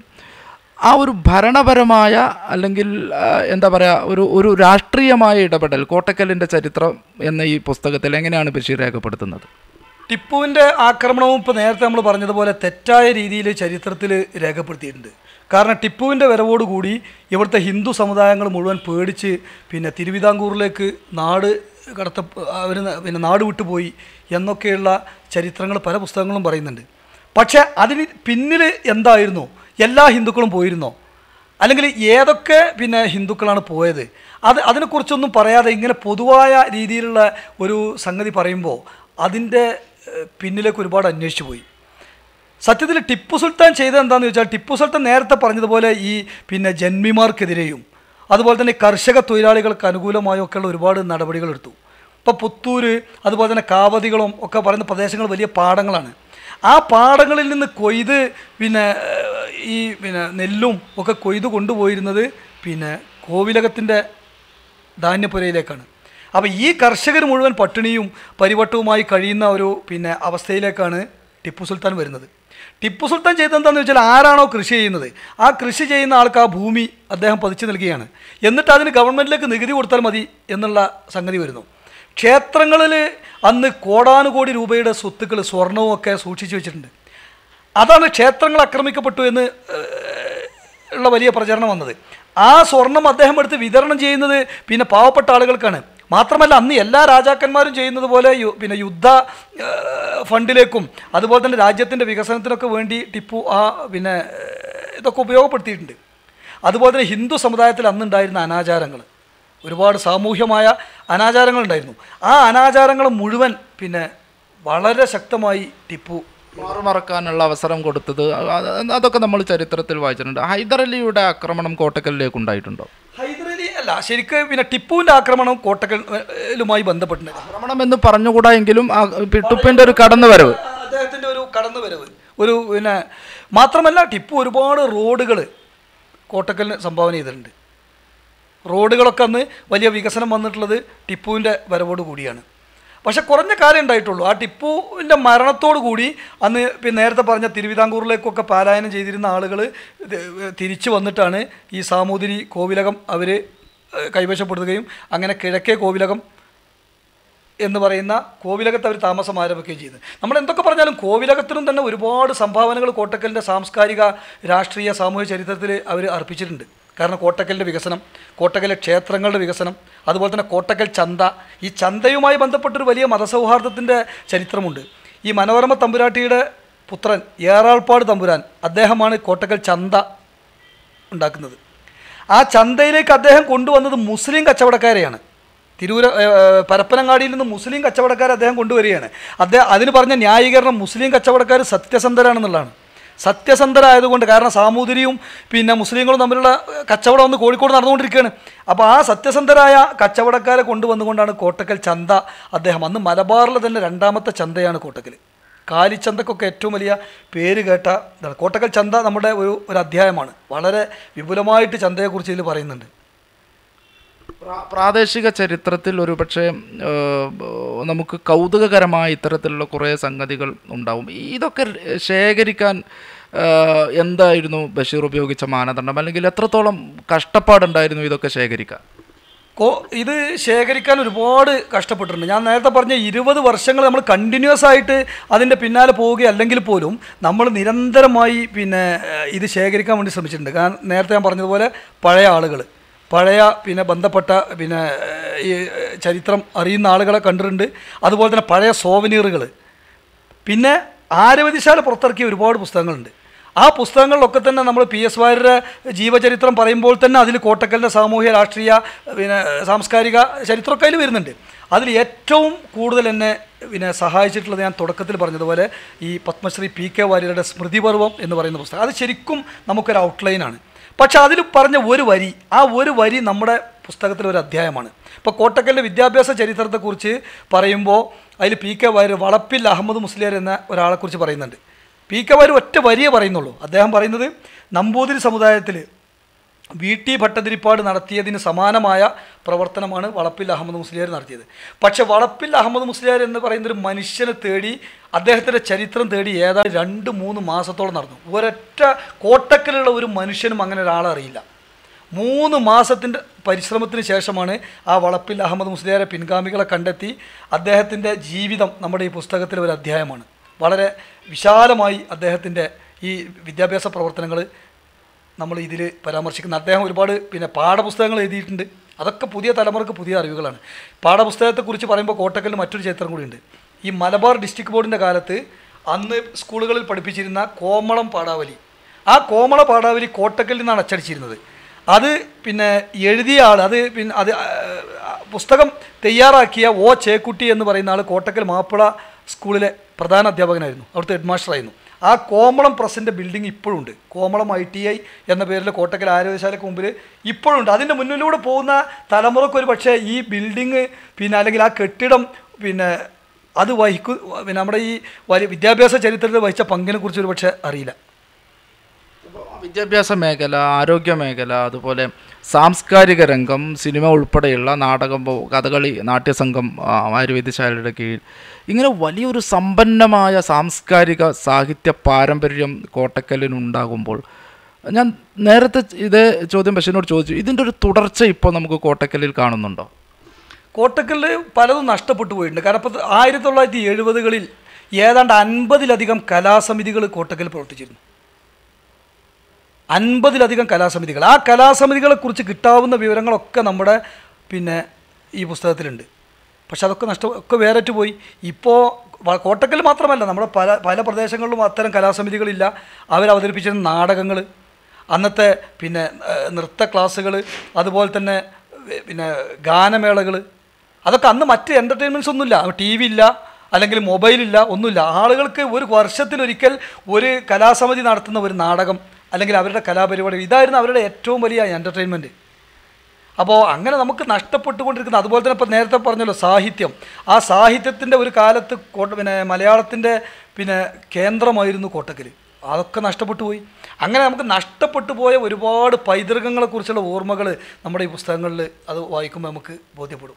ആ ഒരു ഭരണപരമായ അല്ലെങ്കിൽ ആ, എന്താ പറയുക ഒരു ഒരു രാഷ്ട്രീയമായ ഇടപെടൽ കോട്ടക്കലിൻ്റെ ചരിത്രം എന്ന ഈ പുസ്തകത്തിൽ എങ്ങനെയാണ് ബഷീർ രേഖപ്പെടുത്തുന്നത് ടിപ്പുവിൻ്റെ ആക്രമണവും ഇപ്പോൾ നേരത്തെ നമ്മൾ പറഞ്ഞതുപോലെ തെറ്റായ രീതിയിൽ ചരിത്രത്തിൽ രേഖപ്പെടുത്തിയിട്ടുണ്ട് കാരണം ടിപ്പുവിൻ്റെ വരവോടുകൂടി ഇവിടുത്തെ ഹിന്ദു സമുദായങ്ങൾ മുഴുവൻ പേടിച്ച് പിന്നെ തിരുവിതാംകൂറിലേക്ക് നാട് കടത്ത അവർ പിന്നെ നാട് വിട്ടുപോയി എന്നൊക്കെയുള്ള ചരിത്രങ്ങൾ പല പുസ്തകങ്ങളും പറയുന്നുണ്ട് പക്ഷേ അതിന് പിന്നിൽ എന്തായിരുന്നു എല്ലാ ഹിന്ദുക്കളും പോയിരുന്നോ അല്ലെങ്കിൽ ഏതൊക്കെ പിന്നെ ഹിന്ദുക്കളാണ് പോയത് അത് അതിനെക്കുറിച്ചൊന്നും പറയാതെ ഇങ്ങനെ പൊതുവായ രീതിയിലുള്ള ഒരു സംഗതി പറയുമ്പോൾ അതിൻ്റെ ഏഹ്, പിന്നിലേക്ക് ഒരുപാട് അന്വേഷിച്ചു പോയി സത്യത്തിൽ ടിപ്പു സുൽത്താൻ ചെയ്തത് എന്താണെന്ന് ചോദിച്ചാൽ ടിപ്പു സുൽത്താൻ നേരത്തെ പറഞ്ഞതുപോലെ ഈ പിന്നെ ജന്മിമാർക്കെതിരെയും അതുപോലെ തന്നെ കർഷക തൊഴിലാളികൾക്ക് അനുകൂലമായും ഒക്കെയുള്ള ഒരുപാട് നടപടികൾ എടുത്തു ഇപ്പോൾ പുത്തൂര് അതുപോലെ തന്നെ കാവതികളും ഒക്കെ പറയുന്ന പ്രദേശങ്ങൾ വലിയ പാടങ്ങളാണ് ആ പാടങ്ങളിൽ നിന്ന് കൊയ്ത് പിന്നെ ഏഹ്, ഈ പിന്നെ നെല്ലും ഒക്കെ കൊയ്ത് കൊണ്ടുപോയിരുന്നത് പിന്നെ കോവിലകത്തിൻ്റെ ധാന്യപ്പുരയിലേക്കാണ് അപ്പോൾ ഈ കർഷകർ മുഴുവൻ പട്ടിണിയും പരിവട്ടവുമായി കഴിയുന്ന ഒരു പിന്നെ അവസ്ഥയിലേക്കാണ് ടിപ്പു സുൽത്താൻ വരുന്നത് ടിപ്പു സുൽത്താൻ ചെയ്തത് എന്താണെന്ന് വെച്ചാൽ ആരാണോ കൃഷി ചെയ്യുന്നത് ആ കൃഷി ചെയ്യുന്ന ആൾക്ക് ആ ഭൂമി അദ്ദേഹം പതിച്ചു നൽകുകയാണ് എന്നിട്ട് അതിന് ഗവൺമെൻറ്റിലേക്ക് നികുതി കൊടുത്താൽ മതി എന്നുള്ള സംഗതി വരുന്നു ക്ഷേത്രങ്ങളിൽ അന്ന് കോടാനുകോടി രൂപയുടെ സ്വത്തുക്കൾ സ്വർണവും ഒക്കെ സൂക്ഷിച്ചു വെച്ചിട്ടുണ്ട് അതാണ് ക്ഷേത്രങ്ങൾ ആക്രമിക്കപ്പെട്ടു എന്ന് ഏഹ്, ഉള്ള വലിയ പ്രചരണം വന്നത് ആ സ്വർണം അദ്ദേഹം എടുത്ത് വിതരണം ചെയ്യുന്നത് പിന്നെ പാവപ്പെട്ട ആളുകൾക്കാണ് മാത്രമല്ല അന്ന് എല്ലാ രാജാക്കന്മാരും ചെയ്യുന്നത് പോലെ യു- പിന്നെ യുദ്ധ ഏഹ്, ഫണ്ടിലേക്കും അതുപോലെ തന്നെ രാജ്യത്തിൻ്റെ വികസനത്തിനൊക്കെ വേണ്ടി ടിപ്പു ആ പിന്നെ ഏഹ്, ഇതൊക്കെ ഉപയോഗപ്പെടുത്തിയിട്ടുണ്ട് അതുപോലെ തന്നെ ഹിന്ദു സമുദായത്തിൽ അന്നുണ്ടായിരുന്ന അനാചാരങ്ങൾ ഒരുപാട് സാമൂഹ്യമായ അനാചാരങ്ങളുണ്ടായിരുന്നു ആ അനാചാരങ്ങൾ മുഴുവൻ പിന്നെ വളരെ ശക്തമായി ടിപ്പു മാറുമറക്കാനുള്ള അവസരം കൊടുത്തത് അത് അതൊക്കെ നമ്മൾ ചരിത്രത്തിൽ വായിച്ചിട്ടുണ്ട് ഹൈദരലിയുടെ ആക്രമണം കോട്ടക്കലിലേക്ക് ഉണ്ടായിട്ടുണ്ടോ ഹൈദരലി അല്ല ശരിക്കും പിന്നെ ടിപ്പുവിൻ്റെ ആക്രമണം കോട്ടക്കലുമായി ബന്ധപ്പെട്ടിട്ടുണ്ട് ആക്രമണം എന്ന് പറഞ്ഞുകൂടാ എങ്കിലും ആ ടിപ്പുവിൻ്റെ ഒരു കടന്നുവരവ് അദ്ദേഹത്തിൻ്റെ ഒരു കടന്നുവരവ് ഒരു പിന്നെ മാത്രമല്ല ടിപ്പു ഒരുപാട് റോഡുകൾ കോട്ടക്കലിന് സംഭാവന ചെയ്തിട്ടുണ്ട് റോഡുകളൊക്കെ അന്ന് വലിയ വികസനം വന്നിട്ടുള്ളത് ടിപ്പുവിൻ്റെ വരവോട് കൂടിയാണ് പക്ഷെ കുറഞ്ഞ കാലം ഉണ്ടായിട്ടുള്ളൂ ആ ടിപ്പുവിൻ്റെ മരണത്തോടു കൂടി അന്ന് പിന്നെ നേരത്തെ പറഞ്ഞ തിരുവിതാംകൂറിലേക്കൊക്കെ പാലായനം ചെയ്തിരുന്ന ആളുകൾ തിരിച്ചു വന്നിട്ടാണ് ഈ സാമൂതിരി കോവിലകം അവർ കൈവശപ്പെടുത്തുകയും അങ്ങനെ കിഴക്കേ കോവിലകം എന്ന് പറയുന്ന കോവിലകത്ത് അവർ താമസം ആരംഭിക്കുകയും ചെയ്തു നമ്മൾ എന്തൊക്കെ പറഞ്ഞാലും കോവിലകത്തിനും തന്നെ ഒരുപാട് സംഭാവനകൾ കോട്ടക്കലിൻ്റെ സാംസ്കാരിക രാഷ്ട്രീയ സാമൂഹ്യ ചരിത്രത്തിൽ അവർ അർപ്പിച്ചിട്ടുണ്ട് കാരണം കോട്ടക്കലിൻ്റെ വികസനം കോട്ടക്കലിലെ ക്ഷേത്രങ്ങളുടെ വികസനം അതുപോലെ തന്നെ കോട്ടക്കൽ ചന്ത ഈ ചന്തയുമായി ബന്ധപ്പെട്ടൊരു വലിയ മതസൗഹാർദ്ദത്തിൻ്റെ ചരിത്രമുണ്ട് ഈ മനോരമ തമ്പുരാട്ടിയുടെ പുത്രൻ ഏറാൾപ്പാട് തമ്പുരാൻ അദ്ദേഹമാണ് കോട്ടക്കൽ ചന്ത ഉണ്ടാക്കുന്നത് ആ ചന്തയിലേക്ക് അദ്ദേഹം കൊണ്ടുവന്നത് മുസ്ലിം കച്ചവടക്കാരെയാണ് തിരൂര ഏ, ഏ, പരപ്പനങ്ങാടിയിൽ നിന്ന് മുസ്ലിം കച്ചവടക്കാരെ അദ്ദേഹം കൊണ്ടുവരികയാണ് അദ്ദേഹം അതിന് പറഞ്ഞ ന്യായീകരണം മുസ്ലിം കച്ചവടക്കാർ സത്യസന്ധരാണെന്നുള്ളതാണ് സത്യസന്ധരായതുകൊണ്ട് കാരണം സാമൂതിരിയും പിന്നെ മുസ്ലിങ്ങളും തമ്മിലുള്ള ഏ, കച്ചവടം ഒന്ന് കോഴിക്കോട് നടന്നുകൊണ്ടിരിക്കുകയാണ് അപ്പോൾ ആ സത്യസന്ധരായ കച്ചവടക്കാരെ കൊണ്ടുവന്നുകൊണ്ടാണ് കോട്ടക്കൽ ചന്ത അദ്ദേഹം അന്ന് മലബാറിലെ തന്നെ രണ്ടാമത്തെ ചന്തയാണ് കോട്ടക്കൽ കാലിച്ചന്തക്കൊക്കെ ഏറ്റവും വലിയ പേര് കേട്ട ഇതാണ് കോട്ടക്കൽ ചന്ത നമ്മുടെ ഒരു ഒരു അധ്യായമാണ് വളരെ വിപുലമായിട്ട് ചന്തയെക്കുറിച്ച് ഇതിൽ പറയുന്നുണ്ട് പ്രാ- പ്രാദേശിക ചരിത്രത്തിൽ ഒരുപക്ഷെ ഏഹ്, നമുക്ക് കൗതുകകരമായ ഇത്തരത്തിലുള്ള കുറേ സംഗതികൾ ഉണ്ടാവും ഇതൊക്കെ ശേഖരിക്കാൻ ഏഹ്, എന്തായിരുന്നു ബഷീർ ഉപയോഗിച്ച മാനദണ്ഡം അല്ലെങ്കിൽ എത്രത്തോളം കഷ്ടപ്പാടുണ്ടായിരുന്നു ഇതൊക്കെ ശേഖരിക്കാൻ കോ ഇത് ശേഖരിക്കാൻ ഒരുപാട് കഷ്ടപ്പെട്ടിട്ടുണ്ട് ഞാൻ നേരത്തെ പറഞ്ഞ ഇരുപത് വർഷങ്ങൾ നമ്മൾ കണ്ടിന്യൂസ് ആയിട്ട് അതിൻ്റെ പിന്നാലെ പോവുക അല്ലെങ്കിൽ പോലും നമ്മൾ നിരന്തരമായി പിന്നെ ഏഹ്, ഇത് ശേഖരിക്കാൻ വേണ്ടി ശ്രമിച്ചിട്ടുണ്ട് കാരണം നേരത്തെ ഞാൻ പറഞ്ഞതുപോലെ പഴയ ആളുകൾ പഴയ പിന്നെ ബന്ധപ്പെട്ട പിന്നെ ഏഹ്, ഈ ഏഹ്, ചരിത്രം അറിയുന്ന ആളുകളെ കണ്ടിട്ടുണ്ട് അതുപോലെ തന്നെ പഴയ സോവനീറുകൾ പിന്നെ ആരവതിശാല പുറത്തിറക്കിയ ഒരുപാട് പുസ്തകങ്ങളുണ്ട് ആ പുസ്തകങ്ങളിലൊക്കെ തന്നെ നമ്മൾ പി എസ് വാര്യരുടെ ജീവചരിത്രം പറയുമ്പോൾ തന്നെ അതിൽ കോട്ടക്കലിൻ്റെ സാമൂഹ്യ രാഷ്ട്രീയ പിന്നെ സാംസ്കാരിക ചരിത്രമൊക്കെ അതിൽ വരുന്നുണ്ട് അതിൽ ഏറ്റവും കൂടുതൽ എന്നെ പിന്നെ സഹായിച്ചിട്ടുള്ളത് ഞാൻ തുടക്കത്തിൽ പറഞ്ഞതുപോലെ ഈ പത്മശ്രീ പി കെ വാര്യരുടെ സ്മൃതിപർവം എന്ന് പറയുന്ന പുസ്തകം അത് ശരിക്കും നമുക്കൊരു ഔട്ട്ലൈനാണ് പക്ഷെ അതിൽ പറഞ്ഞ ഒരു വരി ആ ഒരു വരി നമ്മുടെ പുസ്തകത്തിലെ ഒരു അധ്യായമാണ് ഇപ്പോൾ കോട്ടക്കലിൻ്റെ വിദ്യാഭ്യാസ ചരിത്രത്തെക്കുറിച്ച് പറയുമ്പോൾ അതിൽ പി കെ വാര്യർ വളപ്പിൽ അഹമ്മദ് മുസ്ലിയാർ എന്ന ഒരാളെക്കുറിച്ച് പറയുന്നുണ്ട് പി കെ വാര്യർ ഒറ്റ വരിയേ പറയുന്നുള്ളൂ അദ്ദേഹം പറയുന്നത് നമ്പൂതിരി സമുദായത്തിൽ വി ടി ഭട്ടതിരിപ്പാട് നടത്തിയതിന് സമാനമായ പ്രവർത്തനമാണ് വളപ്പിൽ അഹമ്മദ് മുസ്ലിയാർ നടത്തിയത് പക്ഷെ വളപ്പിൽ അഹമ്മദ് മുസ്ലിയാർ എന്ന് പറയുന്ന ഒരു മനുഷ്യനെ തേടി അദ്ദേഹത്തിൻ്റെ ചരിത്രം തേടി ഏതാണ്ട് രണ്ട് മൂന്ന് മാസത്തോളം നടന്നു ഒരൊറ്റ കോട്ടക്കലുള്ള ഒരു മനുഷ്യനും അങ്ങനെ ഒരാളെ അറിയില്ല മൂന്ന് മാസത്തിൻ്റെ പരിശ്രമത്തിന് ശേഷമാണ് ആ വളപ്പിൽ അഹമ്മദ് മുസ്ലിയാരെ പിൻഗാമികളെ കണ്ടെത്തി അദ്ദേഹത്തിൻ്റെ ജീവിതം നമ്മുടെ ഈ പുസ്തകത്തിലെ ഒരു അധ്യായമാണ് വളരെ വിശാലമായി അദ്ദേഹത്തിൻ്റെ ഈ വിദ്യാഭ്യാസ പ്രവർത്തനങ്ങൾ നമ്മൾ ഇതിൽ പരാമർശിക്കുന്ന അദ്ദേഹം ഒരുപാട് പിന്നെ പാഠപുസ്തകങ്ങൾ എഴുതിയിട്ടുണ്ട് അതൊക്കെ പുതിയ തലമുറക്ക് പുതിയ അറിവുകളാണ് പാഠപുസ്തകത്തെക്കുറിച്ച് പറയുമ്പോൾ കോട്ടക്കലിന് മറ്റൊരു ചരിത്രം കൂടിയുണ്ട് ഈ മലബാർ ഡിസ്ട്രിക്ട് ബോർഡിൻ്റെ കാലത്ത് അന്ന് സ്കൂളുകളിൽ പഠിപ്പിച്ചിരുന്ന കോമളം പാഠാവലി ആ കോമള പാഠാവലി കോട്ടക്കലിൽ നിന്നാണ് അച്ചടിച്ചിരുന്നത് അത് പിന്നെ എഴുതിയ ആൾ അത് പിന്നെ അത് ആ, പുസ്തകം തയ്യാറാക്കിയ ഒ ചേക്കുട്ടി എന്ന് പറയുന്ന ആൾ കോട്ടക്കൽ മാപ്പിള സ്കൂളിലെ പ്രധാന അധ്യാപകനായിരുന്നു അവിടുത്തെ ഹെഡ് മാസ്റ്ററായിരുന്നു ആ കോമളം പ്രസിൻ്റെ ബിൽഡിംഗ് ഇപ്പോഴുണ്ട് കോമളം ഐ ടി ഐ എന്ന പേരിൽ കോട്ടക്കൽ ആരോഗ്യശാലയ്ക്ക് മുമ്പിൽ ഇപ്പോഴുണ്ട് അതിൻ്റെ മുന്നിലൂടെ പോകുന്ന തലമുറക്ക് ഒരു പക്ഷേ ഈ ബിൽഡിങ് പിന്നെ അല്ലെങ്കിൽ ആ കെട്ടിടം പിന്നെ അത് വഹിക്കു പിന്നെ നമ്മുടെ ഈ വലിയ വിദ്യാഭ്യാസ ചരിത്രത്തിൽ വഹിച്ച പങ്കിനെ കുറിച്ച് ഒരു പക്ഷേ അറിയില്ല വിദ്യാഭ്യാസ മേഖല ആരോഗ്യ മേഖല അതുപോലെ സാംസ്കാരിക രംഗം സിനിമ ഉൾപ്പെടെയുള്ള നാടകം പോ- കഥകളി നാട്യസംഘം ആ, ആയുർവേദശാലയുടെ കീഴിൽ ഇങ്ങനെ വലിയൊരു സമ്പന്നമായ സാംസ്കാരിക സാഹിത്യ പാരമ്പര്യം കോട്ടക്കലിനുണ്ടാകുമ്പോൾ ഞാൻ നേരത്തെ ഇതേ ചോദ്യം ബഷീറിനോട് ചോദിച്ചു ഇതിൻ്റെ ഒരു തുടർച്ച ഇപ്പോൾ നമുക്ക് കോട്ടക്കലിൽ കാണുന്നുണ്ടോ കോട്ടക്കലിൽ പലതും നഷ്ടപ്പെട്ടു പോയിട്ടുണ്ട് കാരണം ഇപ്പോൾ ആയിരത്തി തൊള്ളായിരത്തി എഴുപതുകളിൽ ഏതാണ്ട് അൻപതിലധികം കലാസമിതികൾ കോട്ടക്കൽ പ്രവർത്തിച്ചിരുന്നു അൻപതിലധികം കലാസമിതികൾ ആ കലാസമിതികളെക്കുറിച്ച് കിട്ടാവുന്ന വിവരങ്ങളൊക്കെ നമ്മുടെ പിന്നെ ഈ പുസ്തകത്തിലുണ്ട് പക്ഷെ അതൊക്കെ നഷ്ട ഒക്കെ വേറിട്ട് പോയി ഇപ്പോൾ വ- കോട്ടക്കൽ മാത്രമല്ല നമ്മുടെ പല പല പ്രദേശങ്ങളിലും അത്തരം കലാസമിതികളില്ല അവരവതരിപ്പിച്ചിരുന്ന നാടകങ്ങൾ അന്നത്തെ പിന്നെ ഏഹ്, നൃത്ത ക്ലാസ്സുകൾ അതുപോലെ തന്നെ ഏഹ്, പിന്നെ ഗാനമേളകൾ അതൊക്കെ അന്ന് മറ്റ് എൻ്റർടൈൻമെൻറ്റ്സ് ഒന്നുമില്ല ടി വി ഇല്ല അല്ലെങ്കിൽ മൊബൈലില്ല ഒന്നുമില്ല ആളുകൾക്ക് ഒരു വർഷത്തിലൊരിക്കൽ ഒരു കലാസമിതി നടത്തുന്ന ഒരു നാടകം അല്ലെങ്കിൽ അവരുടെ കലാപരിപാടി ഇതായിരുന്നു അവരുടെ ഏറ്റവും വലിയ എൻ്റർടൈൻമെൻറ്റ് അപ്പോൾ അങ്ങനെ നമുക്ക് നഷ്ടപ്പെട്ടുകൊണ്ടിരിക്കുന്ന അതുപോലെ തന്നെ ഇപ്പോൾ നേരത്തെ പറഞ്ഞല്ലോ സാഹിത്യം ആ സാഹിത്യത്തിൻ്റെ ഒരു കാലത്ത് കോട്ട പിന്നെ മലയാളത്തിൻ്റെ പിന്നെ കേന്ദ്രമായിരുന്നു കോട്ടക്കൽ അതൊക്കെ നഷ്ടപ്പെട്ടു പോയി അങ്ങനെ നമുക്ക് നഷ്ടപ്പെട്ടു പോയ ഒരുപാട് പൈതൃകങ്ങളെക്കുറിച്ചുള്ള ഓർമ്മകൾ നമ്മുടെ ഈ പുസ്തകങ്ങളിൽ അത് വായിക്കുമ്പോൾ നമുക്ക് ബോധ്യപ്പെടും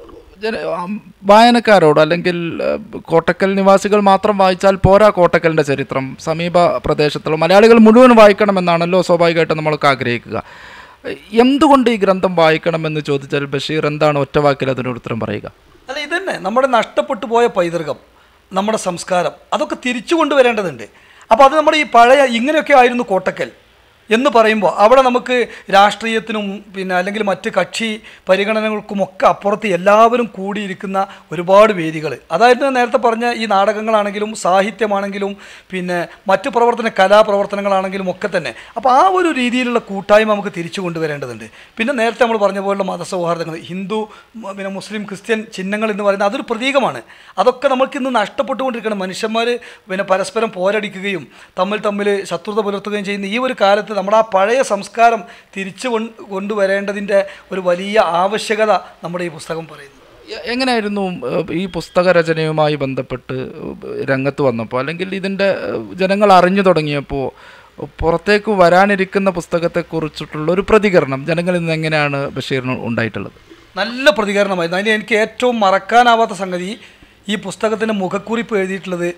ജന ആം, വായനക്കാരോട് അല്ലെങ്കിൽ ഏഹ്, കോട്ടക്കൽ നിവാസികൾ മാത്രം വായിച്ചാൽ പോരാ കോട്ടക്കലിൻ്റെ ചരിത്രം സമീപ പ്രദേശത്തുള്ള മലയാളികൾ മുഴുവൻ വായിക്കണമെന്നാണല്ലോ സ്വാഭാവികമായിട്ടും നമ്മളൊക്കെ ആഗ്രഹിക്കുക എന്തുകൊണ്ട് ഈ ഗ്രന്ഥം വായിക്കണമെന്ന് ചോദിച്ചാൽ ബഷീർ എന്താണ് ഒറ്റവാക്കിൽ അതിനൊരു ഉത്തരം പറയുക അല്ല ഇതന്നെ നമ്മുടെ നഷ്ടപ്പെട്ടു പോയ പൈതൃകം നമ്മുടെ സംസ്കാരം അതൊക്കെ തിരിച്ചു കൊണ്ടുവരേണ്ടതുണ്ട് അപ്പോൾ അത് നമ്മുടെ ഈ പഴയ ഇങ്ങനെയൊക്കെ ആയിരുന്നു കോട്ടക്കൽ എന്ന് പറയുമ്പോൾ അവിടെ നമുക്ക് രാഷ്ട്രീയത്തിനും പിന്നെ അല്ലെങ്കിൽ മറ്റ് കക്ഷി പരിഗണനകൾക്കുമൊക്കെ അപ്പുറത്ത് എല്ലാവരും കൂടിയിരിക്കുന്ന ഒരുപാട് വേദികൾ അതായിരുന്നു ഞാൻ നേരത്തെ പറഞ്ഞ ഈ നാടകങ്ങളാണെങ്കിലും സാഹിത്യമാണെങ്കിലും പിന്നെ മറ്റു പ്രവർത്തന കലാപ്രവർത്തനങ്ങളാണെങ്കിലും ഒക്കെ തന്നെ അപ്പോൾ ആ ഒരു രീതിയിലുള്ള കൂട്ടായ്മ നമുക്ക് തിരിച്ചു കൊണ്ടുവരേണ്ടതുണ്ട് പിന്നെ നേരത്തെ നമ്മൾ പറഞ്ഞ പോലുള്ള മതസൗഹാർദ്ദങ്ങൾ ഹിന്ദു മ- പിന്നെ മുസ്ലിം ക്രിസ്ത്യൻ ചിഹ്നങ്ങൾ എന്ന് പറയുന്നത് അതൊരു പ്രതീകമാണ് അതൊക്കെ നമുക്ക് ഇന്ന് നഷ്ടപ്പെട്ടുകൊണ്ടിരിക്കണം മനുഷ്യന്മാർ പിന്നെ പരസ്പരം പോരടിക്കുകയും തമ്മിൽ തമ്മിൽ ശത്രുത പുലർത്തുകയും ചെയ്യുന്ന ഈ ഒരു കാലത്ത് നമ്മുടെ ആ പഴയ സംസ്കാരം തിരിച്ചു കൊണ്ട് കൊണ്ടുവരേണ്ടതിൻ്റെ ഒരു വലിയ ആവശ്യകത നമ്മുടെ ഈ പുസ്തകം പറയുന്നു എ- എങ്ങനെയായിരുന്നു ഏഹ്, ഈ പുസ്തക രചനയുമായി ബന്ധപ്പെട്ട് ഏഹ്, രംഗത്ത് വന്നപ്പോൾ അല്ലെങ്കിൽ ഇതിൻ്റെ ഏഹ്, ജനങ്ങൾ അറിഞ്ഞു തുടങ്ങിയപ്പോൾ പുറത്തേക്ക് വരാനിരിക്കുന്ന പുസ്തകത്തെക്കുറിച്ചിട്ടുള്ള ഒരു പ്രതികരണം ജനങ്ങളിൽ നിന്ന് എങ്ങനെയാണ് ബഷീറിന് ഉണ്ടായിട്ടുള്ളത് നല്ല പ്രതികരണമായിരുന്നു അതിന് എനിക്ക് ഏറ്റവും മറക്കാനാവാത്ത സംഗതി ഈ പുസ്തകത്തിൻ്റെ മുഖക്കുറിപ്പ് എഴുതിയിട്ടുള്ളത്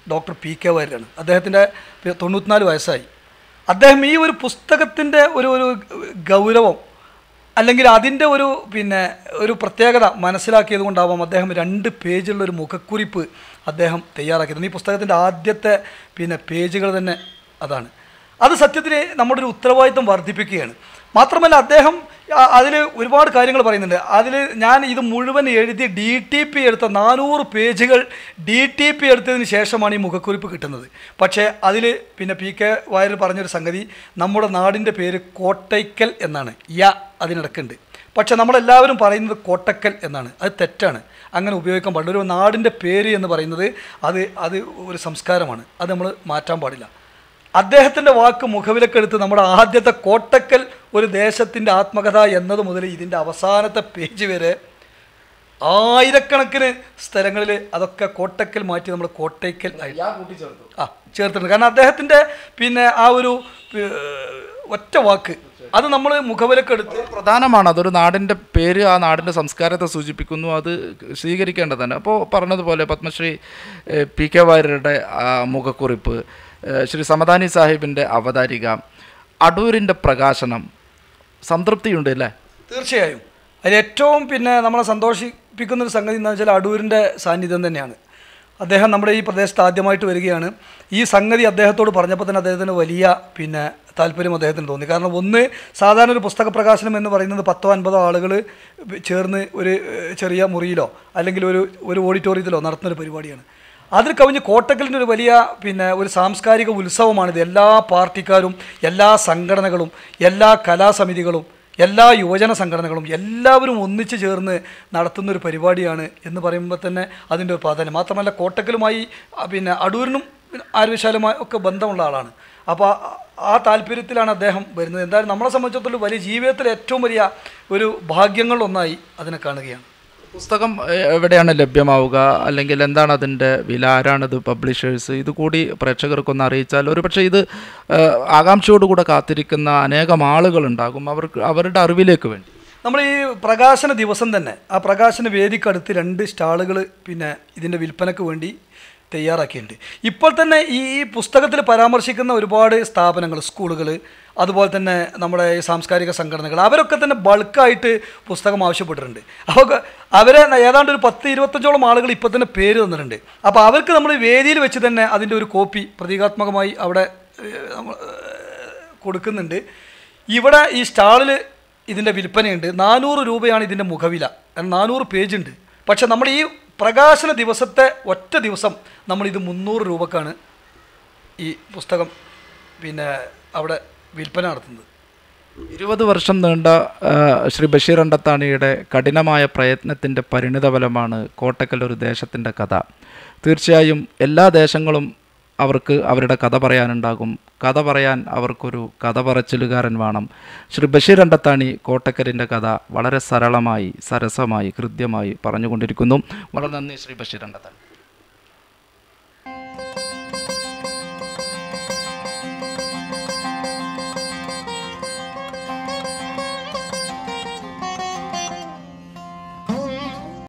ഡോക്ടർ പി കെ വാര്യരാണ് അദ്ദേഹത്തിൻ്റെ തൊണ്ണൂറ്റിനാല് വയസ്സായി അദ്ദേഹം ഈ ഒരു പുസ്തകത്തിൻ്റെ ഒരു ഒരു ഗൗരവം അല്ലെങ്കിൽ അതിൻ്റെ ഒരു പിന്നെ ഒരു പ്രത്യേകത മനസ്സിലാക്കിയത് കൊണ്ടാവാം അദ്ദേഹം രണ്ട് പേജുള്ള ഒരു മുഖക്കുറിപ്പ് അദ്ദേഹം തയ്യാറാക്കിയത് ഈ പുസ്തകത്തിൻ്റെ ആദ്യത്തെ പിന്നെ പേജുകൾ തന്നെ അതാണ് അത് സത്യത്തിൽ നമ്മുടെ ഒരു ഉത്തരവാദിത്വം വർദ്ധിപ്പിക്കുകയാണ് മാത്രമല്ല അദ്ദേഹം അതിൽ ഒരുപാട് കാര്യങ്ങൾ പറയുന്നുണ്ട് അതിൽ ഞാൻ ഇത് മുഴുവൻ എഴുതി ഡി ടി പി എടുത്ത നാനൂറ് പേജുകൾ ഡി ടി പി എടുത്തതിന് ശേഷമാണ് ഈ മുഖക്കുറിപ്പ് കിട്ടുന്നത് പക്ഷേ അതിൽ പിന്നെ പി കെ വായർ പറഞ്ഞൊരു സംഗതി നമ്മുടെ നാടിൻ്റെ പേര് കോട്ടയ്ക്കൽ എന്നാണ് യ അതിനിടക്കുണ്ട് പക്ഷേ നമ്മളെല്ലാവരും പറയുന്നത് കോട്ടക്കൽ എന്നാണ് അത് തെറ്റാണ് അങ്ങനെ ഉപയോഗിക്കാൻ പാടില്ല ഒരു നാടിൻ്റെ പേര് എന്ന് പറയുന്നത് അത് അത് ഒരു സംസ്കാരമാണ് അത് നമ്മൾ മാറ്റാൻ പാടില്ല അദ്ദേഹത്തിൻ്റെ വാക്ക് മുഖവിലക്കെടുത്ത് നമ്മുടെ ആദ്യത്തെ കോട്ടക്കൽ ഒരു ദേശത്തിൻ്റെ ആത്മകഥ എന്നത് മുതൽ ഇതിൻ്റെ അവസാനത്തെ പേജ് വരെ ആയിരക്കണക്കിന് സ്ഥലങ്ങളിൽ അതൊക്കെ കോട്ടക്കൽ മാറ്റി നമ്മൾ കോട്ടയ്ക്കൽ ആയി ആ ചേർത്തിട്ടുണ്ട് കാരണം അദ്ദേഹത്തിൻ്റെ പിന്നെ ആ ഒരു ഏർ, ഒറ്റ വാക്ക് അത് നമ്മൾ മുഖവിലക്കെടുത്ത് പ്രധാനമാണ് അതൊരു നാടിൻ്റെ പേര് ആ നാടിൻ്റെ സംസ്കാരത്തെ സൂചിപ്പിക്കുന്നു അത് സ്വീകരിക്കേണ്ടതാണ് അപ്പോൾ പറഞ്ഞതുപോലെ പത്മശ്രീ ഏഹ്, പി കെ വാര്യരുടെ ആ മുഖക്കുറിപ്പ് ഏഹ്, ശ്രീ സമദാനി സാഹിബിൻ്റെ അവതാരിക അടൂരിൻ്റെ പ്രകാശനം സംതൃപ്തിയുണ്ട് അല്ലേ തീർച്ചയായും അതിൽ ഏറ്റവും പിന്നെ നമ്മളെ സന്തോഷിപ്പിക്കുന്ന ഒരു സംഗതി എന്താ വെച്ചാൽ അടൂരിൻ്റെ സാന്നിധ്യം തന്നെയാണ് അദ്ദേഹം നമ്മുടെ ഈ പ്രദേശത്ത് ആദ്യമായിട്ട് വരികയാണ് ഈ സംഗതി അദ്ദേഹത്തോട് പറഞ്ഞപ്പോൾ തന്നെ അദ്ദേഹത്തിന് വലിയ പിന്നെ താല്പര്യം അദ്ദേഹത്തിന് തോന്നി കാരണം ഒന്ന് സാധാരണ ഒരു പുസ്തക പ്രകാശനം എന്ന് പറയുന്നത് പത്തോ അൻപതോ ആളുകൾ ചേർന്ന് ഒരു ഏഹ്, ചെറിയ മുറിയിലോ അല്ലെങ്കിൽ ഒരു ഒരു ഓഡിറ്റോറിയത്തിലോ നടത്തുന്ന ഒരു പരിപാടിയാണ് അതിൽ കവിഞ്ഞ് കോട്ടക്കലിൻ്റെ ഒരു വലിയ പിന്നെ ഒരു സാംസ്കാരിക ഉത്സവമാണിത് എല്ലാ പാർട്ടിക്കാരും എല്ലാ സംഘടനകളും എല്ലാ കലാസമിതികളും എല്ലാ യുവജന സംഘടനകളും എല്ലാവരും ഒന്നിച്ചു ചേർന്ന് നടത്തുന്ന ഒരു പരിപാടിയാണ് എന്ന് പറയുമ്പോൾ തന്നെ അതിൻ്റെ ഒരു പ്രാധാന്യം മാത്രമല്ല കോട്ടക്കലുമായി ആ, പിന്നെ അടൂരിനും പിന്നെ ആര്യശാലുമായി ഒക്കെ ബന്ധമുള്ള ആളാണ് അപ്പോൾ ആ- ആ താല്പര്യത്തിലാണ് അദ്ദേഹം വരുന്നത് എന്തായാലും നമ്മളെ സംബന്ധിച്ചിടത്തോളം വലിയ ജീവിതത്തിലെ ഏറ്റവും വലിയ ഒരു ഭാഗ്യങ്ങളിലൊന്നായി അതിനെ കാണുകയാണ് പുസ്തകം ഏഹ്, എവിടെയാണ് ലഭ്യമാവുക അല്ലെങ്കിൽ എന്താണ് അതിൻ്റെ വില ആരാണിത് പബ്ലിഷേഴ്സ് ഇത് കൂടി പ്രേക്ഷകർക്കൊന്ന് അറിയിച്ചാൽ ഒരു പക്ഷേ ഇത് ഏഹ്, ആകാംക്ഷയോടുകൂടെ കാത്തിരിക്കുന്ന അനേകം ആളുകളുണ്ടാകും അവർക്ക് അവരുടെ അറിവിലേക്ക് വേണ്ടി നമ്മൾ ഈ പ്രകാശന ദിവസം തന്നെ ആ പ്രകാശന വേദിക്കടുത്ത് രണ്ട് സ്റ്റാളുകൾ പിന്നെ ഇതിൻ്റെ വിൽപ്പനയ്ക്ക് വേണ്ടി തയ്യാറാക്കിയിട്ടുണ്ട് ഇപ്പോൾ തന്നെ ഈ ഈ പുസ്തകത്തിൽ പരാമർശിക്കുന്ന ഒരുപാട് സ്ഥാപനങ്ങൾ സ്കൂളുകൾ അതുപോലെ തന്നെ നമ്മുടെ ഈ സാംസ്കാരിക സംഘടനകൾ അവരൊക്കെ തന്നെ ബൾക്കായിട്ട് പുസ്തകം ആവശ്യപ്പെട്ടിട്ടുണ്ട് അപ്പോൾ അവരെ ഏതാണ്ട് ഒരു പത്ത് ഇരുപത്തഞ്ചോളം ആളുകൾ ഇപ്പോൾ തന്നെ പേര് തന്നിട്ടുണ്ട് അപ്പോൾ അവർക്ക് നമ്മൾ വേദിയിൽ വെച്ച് തന്നെ അതിൻ്റെ ഒരു കോപ്പി പ്രതീകാത്മകമായി അവിടെ ഏഹ്, നമ്മൾ ഏഹ്, കൊടുക്കുന്നുണ്ട് ഇവിടെ ഈ സ്റ്റാളിൽ ഇതിൻ്റെ വിൽപ്പനയുണ്ട് നാനൂറ് രൂപയാണ് ഇതിൻ്റെ മുഖവില കാരണം നാനൂറ് പേജ് ഉണ്ട് പക്ഷെ നമ്മൾ ഈ പ്രകാശന ദിവസത്തെ ഒറ്റ ദിവസം നമ്മൾ ഇത് മുന്നൂറ് രൂപക്കാണ് ഈ പുസ്തകം പിന്നെ അവിടെ വിൽപ്പന നടത്തുന്നത് ഇരുപത് വർഷം നീണ്ട ആ, ശ്രീ ബഷീർ അണ്ടത്താണിയുടെ കഠിനമായ പ്രയത്നത്തിൻ്റെ പരിണിതഫലമാണ് കോട്ടക്കൽ ഒരു ദേശത്തിൻ്റെ കഥ തീർച്ചയായും എല്ലാ ദേശങ്ങളും അവർക്ക് അവരുടെ കഥ പറയാനുണ്ടാകും കഥ പറയാൻ അവർക്കൊരു കഥ പറച്ചിലുകാരൻ വേണം ശ്രീ ബഷീർ അണ്ടത്താണി കോട്ടക്കലിൻ്റെ കഥ വളരെ സരളമായി സരസമായി ഹൃദ്യമായി പറഞ്ഞുകൊണ്ടിരിക്കുന്നു വളരെ നന്ദി ശ്രീ ബഷീർ അണ്ടത്താണി